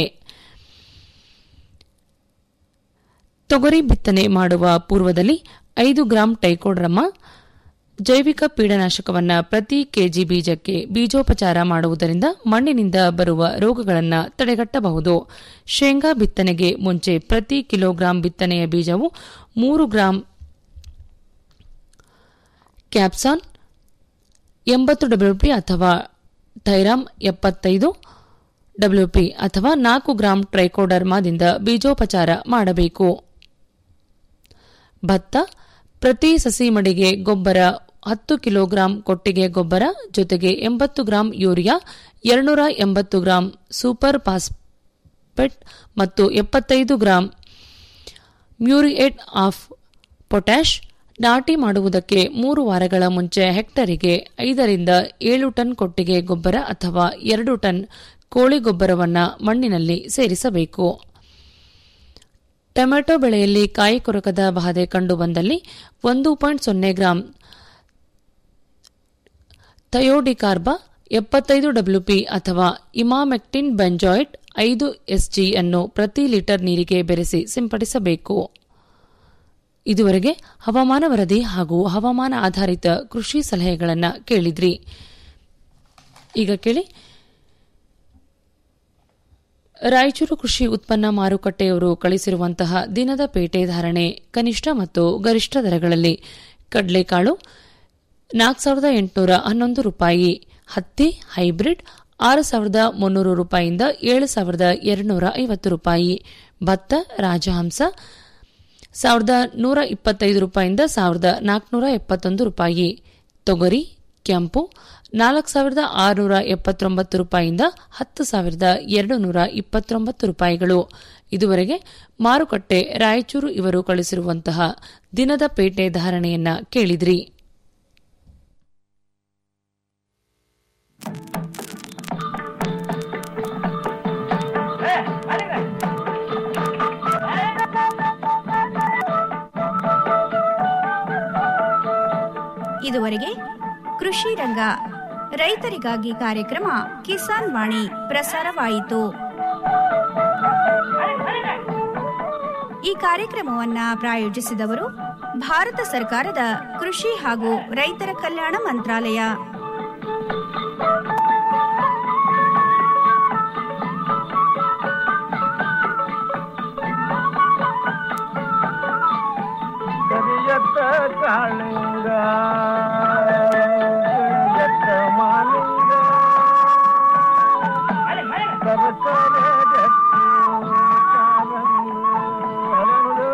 S3: ತೊಗರಿ ಬಿತ್ತನೆ ಮಾಡುವ ಪೂರ್ವದಲ್ಲಿ ಐದು ಗ್ರಾಂ ಟೈಕೋಡ್ರಮ ಜೈವಿಕ ಪೀಡನಾಶಕವನ್ನ ಪ್ರತಿ ಕೆಜಿ ಬೀಜಕ್ಕೆ ಬೀಜೋಪಚಾರ ಮಾಡುವುದರಿಂದ ಮಣ್ಣಿನಿಂದ ಬರುವ ರೋಗಗಳನ್ನು ತಡೆಗಟ್ಟಬಹುದು ಶೇಂಗಾ ಬಿತ್ತನೆಗೆ ಮುಂಚೆ ಪ್ರತಿ ಕಿಲೋಗ್ರಾಂ ಬಿತ್ತನೆಯ ಬೀಜವು ಮೂರು ಗ್ರಾಂ ಕ್ಯಾಪ್ಸಾನ್ ಎಂಬತ್ತು ಡಬ್ಲ್ಯೂಪಿ ಅಥವಾ ಥೈರಾಮ್ ಎಪ್ಪತ್ತೈದು ಡಬ್ಲ್ಯೂಪಿ ಅಥವಾ ನಾಲ್ಕು ಗ್ರಾಂ ಟ್ರೈಕೋಡರ್ಮಾದಿಂದ ಬೀಜೋಪಚಾರ ಮಾಡಬೇಕು ಭತ್ತ ಪ್ರತಿ ಸಸಿ ಮಡಿಗೆ ಗೊಬ್ಬರ ಹತ್ತು ಕಿಲೋಗ್ರಾಂ ಕೊಟ್ಟಿಗೆ ಗೊಬ್ಬರ ಜೊತೆಗೆ ಎಂಬತ್ತು ಗ್ರಾಂ ಯೂರಿಯಾ ಎರಡ್ನೂರ ಎಂಬತ್ತು ಗ್ರಾಂ ಸೂಪರ್ ಫಾಸ್ಫೇಟ್ ಮತ್ತು ಎಪ್ಪತ್ತೈದು ಗ್ರಾಂ ಮ್ಯೂರಿಯೇಟ್ ಆಫ್ ಪೊಟ್ಯಾಷ್ ನಾಟಿ ಮಾಡುವುದಕ್ಕೆ ಮೂರು ವಾರಗಳ ಮುಂಚೆ ಹೆಕ್ಟರಿಗೆ ಐದರಿಂದ ಏಳು ಟನ್ ಕೊಟ್ಟಿಗೆ ಗೊಬ್ಬರ ಅಥವಾ ಎರಡು ಟನ್ ಕೋಳಿ ಗೊಬ್ಬರವನ್ನು ಮಣ್ಣಿನಲ್ಲಿ ಸೇರಿಸಬೇಕು ಟೊಮೆಟೊ ಬೆಳೆಯಲ್ಲಿ ಕಾಯಿ ಕೊರಕದ ಬಾಧೆ ಕಂಡುಬಂದಲ್ಲಿ ಒಂದು ಪಾಯಿಂಟ್ ಸೊನ್ನೆ ಗ್ರಾಂ ಥಯೋಡಿಕಾರ್ಬಾ ಎಪ್ಪತ್ತೈದು ಡಬ್ಲ್ಯೂಪಿ ಅಥವಾ ಇಮಾಮೆಕ್ಟಿನ್ ಬೆಂಜಾಯ್ಡ್ ಐದು ಎಸ್ಜಿ ಅನ್ನು ಪ್ರತಿ ಲೀಟರ್ ನೀರಿಗೆ ಬೆರೆಸಿ ಸಿಂಪಡಿಸಬೇಕು ಇದುವರೆಗೆ ಹವಾಮಾನ ವರದಿ ಹಾಗೂ ಹವಾಮಾನ ಆಧಾರಿತ ಕೃಷಿ ಸಲಹೆಗಳನ್ನು ಕೇಳಿದ್ರಿ ಈಗ ಕೇಳಿ ರಾಯಚೂರು ಕೃಷಿ ಉತ್ಪನ್ನ ಮಾರುಕಟ್ಟೆಯವರು ಕಳಿಸಿರುವಂತಹ ದಿನದ ಪೇಟೆ ಧಾರಣೆ ಕನಿಷ್ಠ ಮತ್ತು ಗರಿಷ್ಠ ದರಗಳಲ್ಲಿ ಕಡಲೆಕಾಳು ನಾಲ್ಕು ಸಾವಿರದ ಎಂಟುನೂರ ಹನ್ನೊಂದು ರೂಪಾಯಿ ಹತ್ತಿ ಹೈಬ್ರಿಡ್ ಆರು ಸಾವಿರದ ಮುನ್ನೂರು ರೂಪಾಯಿಯಿಂದ ಏಳು ಸಾವಿರದ ಎರಡುನೂರ ಐವತ್ತು ರೂಪಾಯಿ ಭತ್ತ ರಾಜಹಂಸ ಸಾವಿರದ ನೂರ ಇಪ್ಪತ್ತೈದು ರೂಪಾಯಿಯಿಂದ ಸಾವಿರದ ನಾಲ್ಕುನೂರ ಎಪ್ಪತ್ತೊಂದು ರೂಪಾಯಿ ತೊಗರಿ ಕೆಂಪು ನಾಲ್ಕು ಸಾವಿರದ ಆರುನೂರ ಎಪ್ಪತ್ತೊಂಬತ್ತು ರೂಪಾಯಿಯಿಂದ ಹತ್ತು ಸಾವಿರದ ಎರಡು ನೂರ ಇಪ್ಪತ್ತೊಂಬತ್ತು ರೂಪಾಯಿಗಳು ಇದುವರೆಗೆ ಮಾರುಕಟ್ಟೆ ರಾಯಚೂರು ಇವರು ಕಳಿಸಿರುವಂತಹ ದಿನದ ಪೇಟೆ ಧಾರಣೆಯನ್ನ ಕೇಳಿದ್ರಿ
S1: ಇದುವರೆಗೆ ಕೃಷಿ ರಂಗ ರೈತರಿಗಾಗಿ ಕಾರ್ಯಕ್ರಮ ಕಿಸಾನ್ ವಾಣಿ ಪ್ರಸಾರವಾಯಿತು ಈ ಕಾರ್ಯಕ್ರಮವನ್ನ ಪ್ರಾಯೋಜಿಸಿದವರು ಭಾರತ ಸರ್ಕಾರದ ಕೃಷಿ ಹಾಗೂ ರೈತರ ಕಲ್ಯಾಣ ಮಂತ್ರಾಲಯ
S2: ಕರಿಯತ್ತ ಕಾಳಿಂಗ ಕರಿಯತ್ತ ಮಾಲಿಂಗ ಕರಕರ ಗಟ್ಟಿ ಕಾಲಂದು ಹರಳು.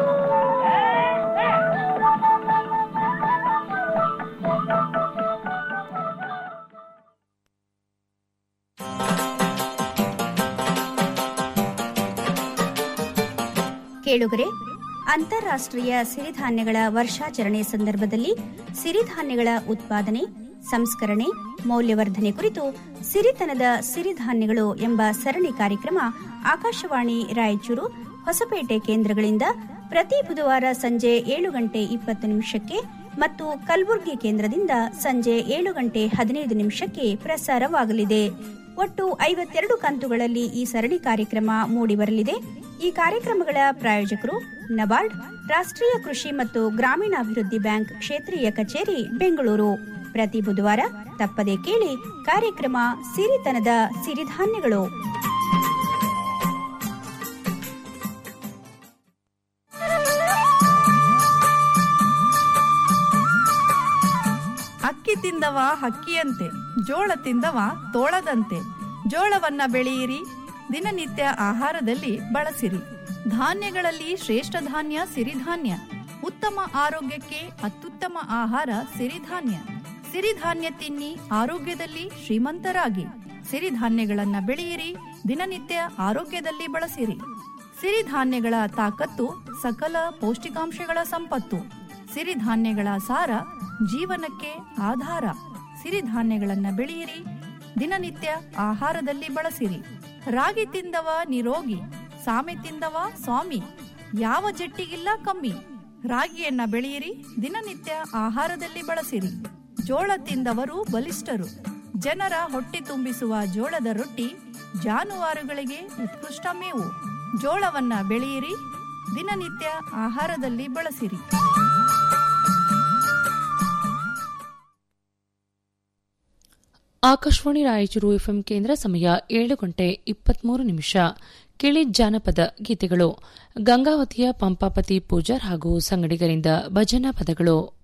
S1: ಕೇಳುಗರೆ ಅಂತಾರಾಷ್ಟ್ರೀಯ ಸಿರಿಧಾನ್ಯಗಳ ವರ್ಷಾಚರಣೆ ಸಂದರ್ಭದಲ್ಲಿ ಸಿರಿಧಾನ್ಯಗಳ ಉತ್ಪಾದನೆ ಸಂಸ್ಕರಣೆ ಮೌಲ್ಯವರ್ಧನೆ ಕುರಿತು ಸಿರಿತನದ ಸಿರಿಧಾನ್ಯಗಳು ಎಂಬ ಸರಣಿ ಕಾರ್ಯಕ್ರಮ ಆಕಾಶವಾಣಿ ರಾಯಚೂರು ಹೊಸಪೇಟೆ ಕೇಂದ್ರಗಳಿಂದ ಪ್ರತಿ ಬುಧವಾರ ಸಂಜೆ ಏಳು ಗಂಟೆ ಇಪ್ಪತ್ತು ನಿಮಿಷಕ್ಕೆ ಮತ್ತು ಕಲಬುರಗಿ ಕೇಂದ್ರದಿಂದ ಸಂಜೆ ಏಳು ಗಂಟೆ ಹದಿನೈದು ನಿಮಿಷಕ್ಕೆ ಪ್ರಸಾರವಾಗಲಿದೆ ಒಟ್ಟು ಐವತ್ತೆರಡು ಕಂತುಗಳಲ್ಲಿ ಈ ಸರಣಿ ಕಾರ್ಯಕ್ರಮ ಮೂಡಿಬರಲಿದೆ ಈ ಕಾರ್ಯಕ್ರಮಗಳ ಪ್ರಾಯೋಜಕರು ನಬಾರ್ಡ್ ರಾಷ್ಟ್ರೀಯ ಕೃಷಿ ಮತ್ತು ಗ್ರಾಮೀಣಾಭಿವೃದ್ಧಿ ಬ್ಯಾಂಕ್ ಕ್ಷೇತ್ರೀಯ ಕಚೇರಿ ಬೆಂಗಳೂರು ಪ್ರತಿ ಬುಧವಾರ ತಪ್ಪದೆ ಕೇಳಿ ಕಾರ್ಯಕ್ರಮ ಸಿರಿತನದ ಸಿರಿಧಾನ್ಯಗಳು
S12: ಅಕ್ಕಿ ತಿಂದವ ಹಕ್ಕಿಯಂತೆ ಜೋಳ ತಿಂದವ ತೋಳದಂತೆ ಜೋಳವನ್ನ ಬೆಳೆಯಿರಿ ದಿನನಿತ್ಯ ಆಹಾರದಲ್ಲಿ ಬಳಸಿರಿ ಧಾನ್ಯಗಳಲ್ಲಿ ಶ್ರೇಷ್ಠ ಧಾನ್ಯ ಸಿರಿಧಾನ್ಯ ಉತ್ತಮ ಆರೋಗ್ಯಕ್ಕೆ ಅತ್ಯುತ್ತಮ ಆಹಾರ ಸಿರಿಧಾನ್ಯ ಸಿರಿಧಾನ್ಯ ತಿನ್ನಿ ಆರೋಗ್ಯದಲ್ಲಿ ಶ್ರೀಮಂತರಾಗಿ ಸಿರಿಧಾನ್ಯಗಳನ್ನ ಬೆಳೆಯಿರಿ ದಿನನಿತ್ಯ ಆರೋಗ್ಯದಲ್ಲಿ ಬಳಸಿರಿ ಸಿರಿಧಾನ್ಯಗಳ ತಾಕತ್ತು ಸಕಲ ಪೌಷ್ಟಿಕಾಂಶಗಳ ಸಂಪತ್ತು ಸಿರಿಧಾನ್ಯಗಳ ಸಾರ ಜೀವನಕ್ಕೆ ಆಧಾರ ಸಿರಿಧಾನ್ಯಗಳನ್ನ ಬೆಳೆಯಿರಿ ದಿನನಿತ್ಯ ಆಹಾರದಲ್ಲಿ ಬಳಸಿರಿ ರಾಗಿ ತಿಂದವ ನಿರೋಗಿ ಸಾಮೆ ತಿಂದವ ಸ್ವಾಮಿ ಯಾವ ಜಟ್ಟಿಗಿಲ್ಲ ಕಮ್ಮಿ ರಾಗಿಯನ್ನ ಬೆಳೆಯಿರಿ ದಿನನಿತ್ಯ ಆಹಾರದಲ್ಲಿ ಬಳಸಿರಿ ಜೋಳ ತಿಂದವರು ಬಲಿಷ್ಠರು ಜನರ ಹೊಟ್ಟೆ ತುಂಬಿಸುವ ಜೋಳದ ರೊಟ್ಟಿ ಜಾನುವಾರುಗಳಿಗೆ ಉತ್ಕೃಷ್ಟ ಮೇವು ಜೋಳವನ್ನ ಬೆಳೆಯಿರಿ ದಿನನಿತ್ಯ ಆಹಾರದಲ್ಲಿ ಬಳಸಿರಿ
S3: ಆಕಾಶವಾಣಿ ರಾಯಚೂರು ಎಫ್ಎಂ ಕೇಂದ್ರ ಸಮಯ ಏಳು ಗಂಟೆ ಇಪ್ಪತ್ಮೂರು ನಿಮಿಷ ಕೇಳಿ ಜಾನಪದ ಗೀತೆಗಳು ಗಂಗಾವತಿಯ ಪಂಪಾಪತಿ ಪೂಜಾರ್ ಹಾಗೂ ಸಂಗಡಿಗರಿಂದ ಭಜನಾ ಪದಗಳು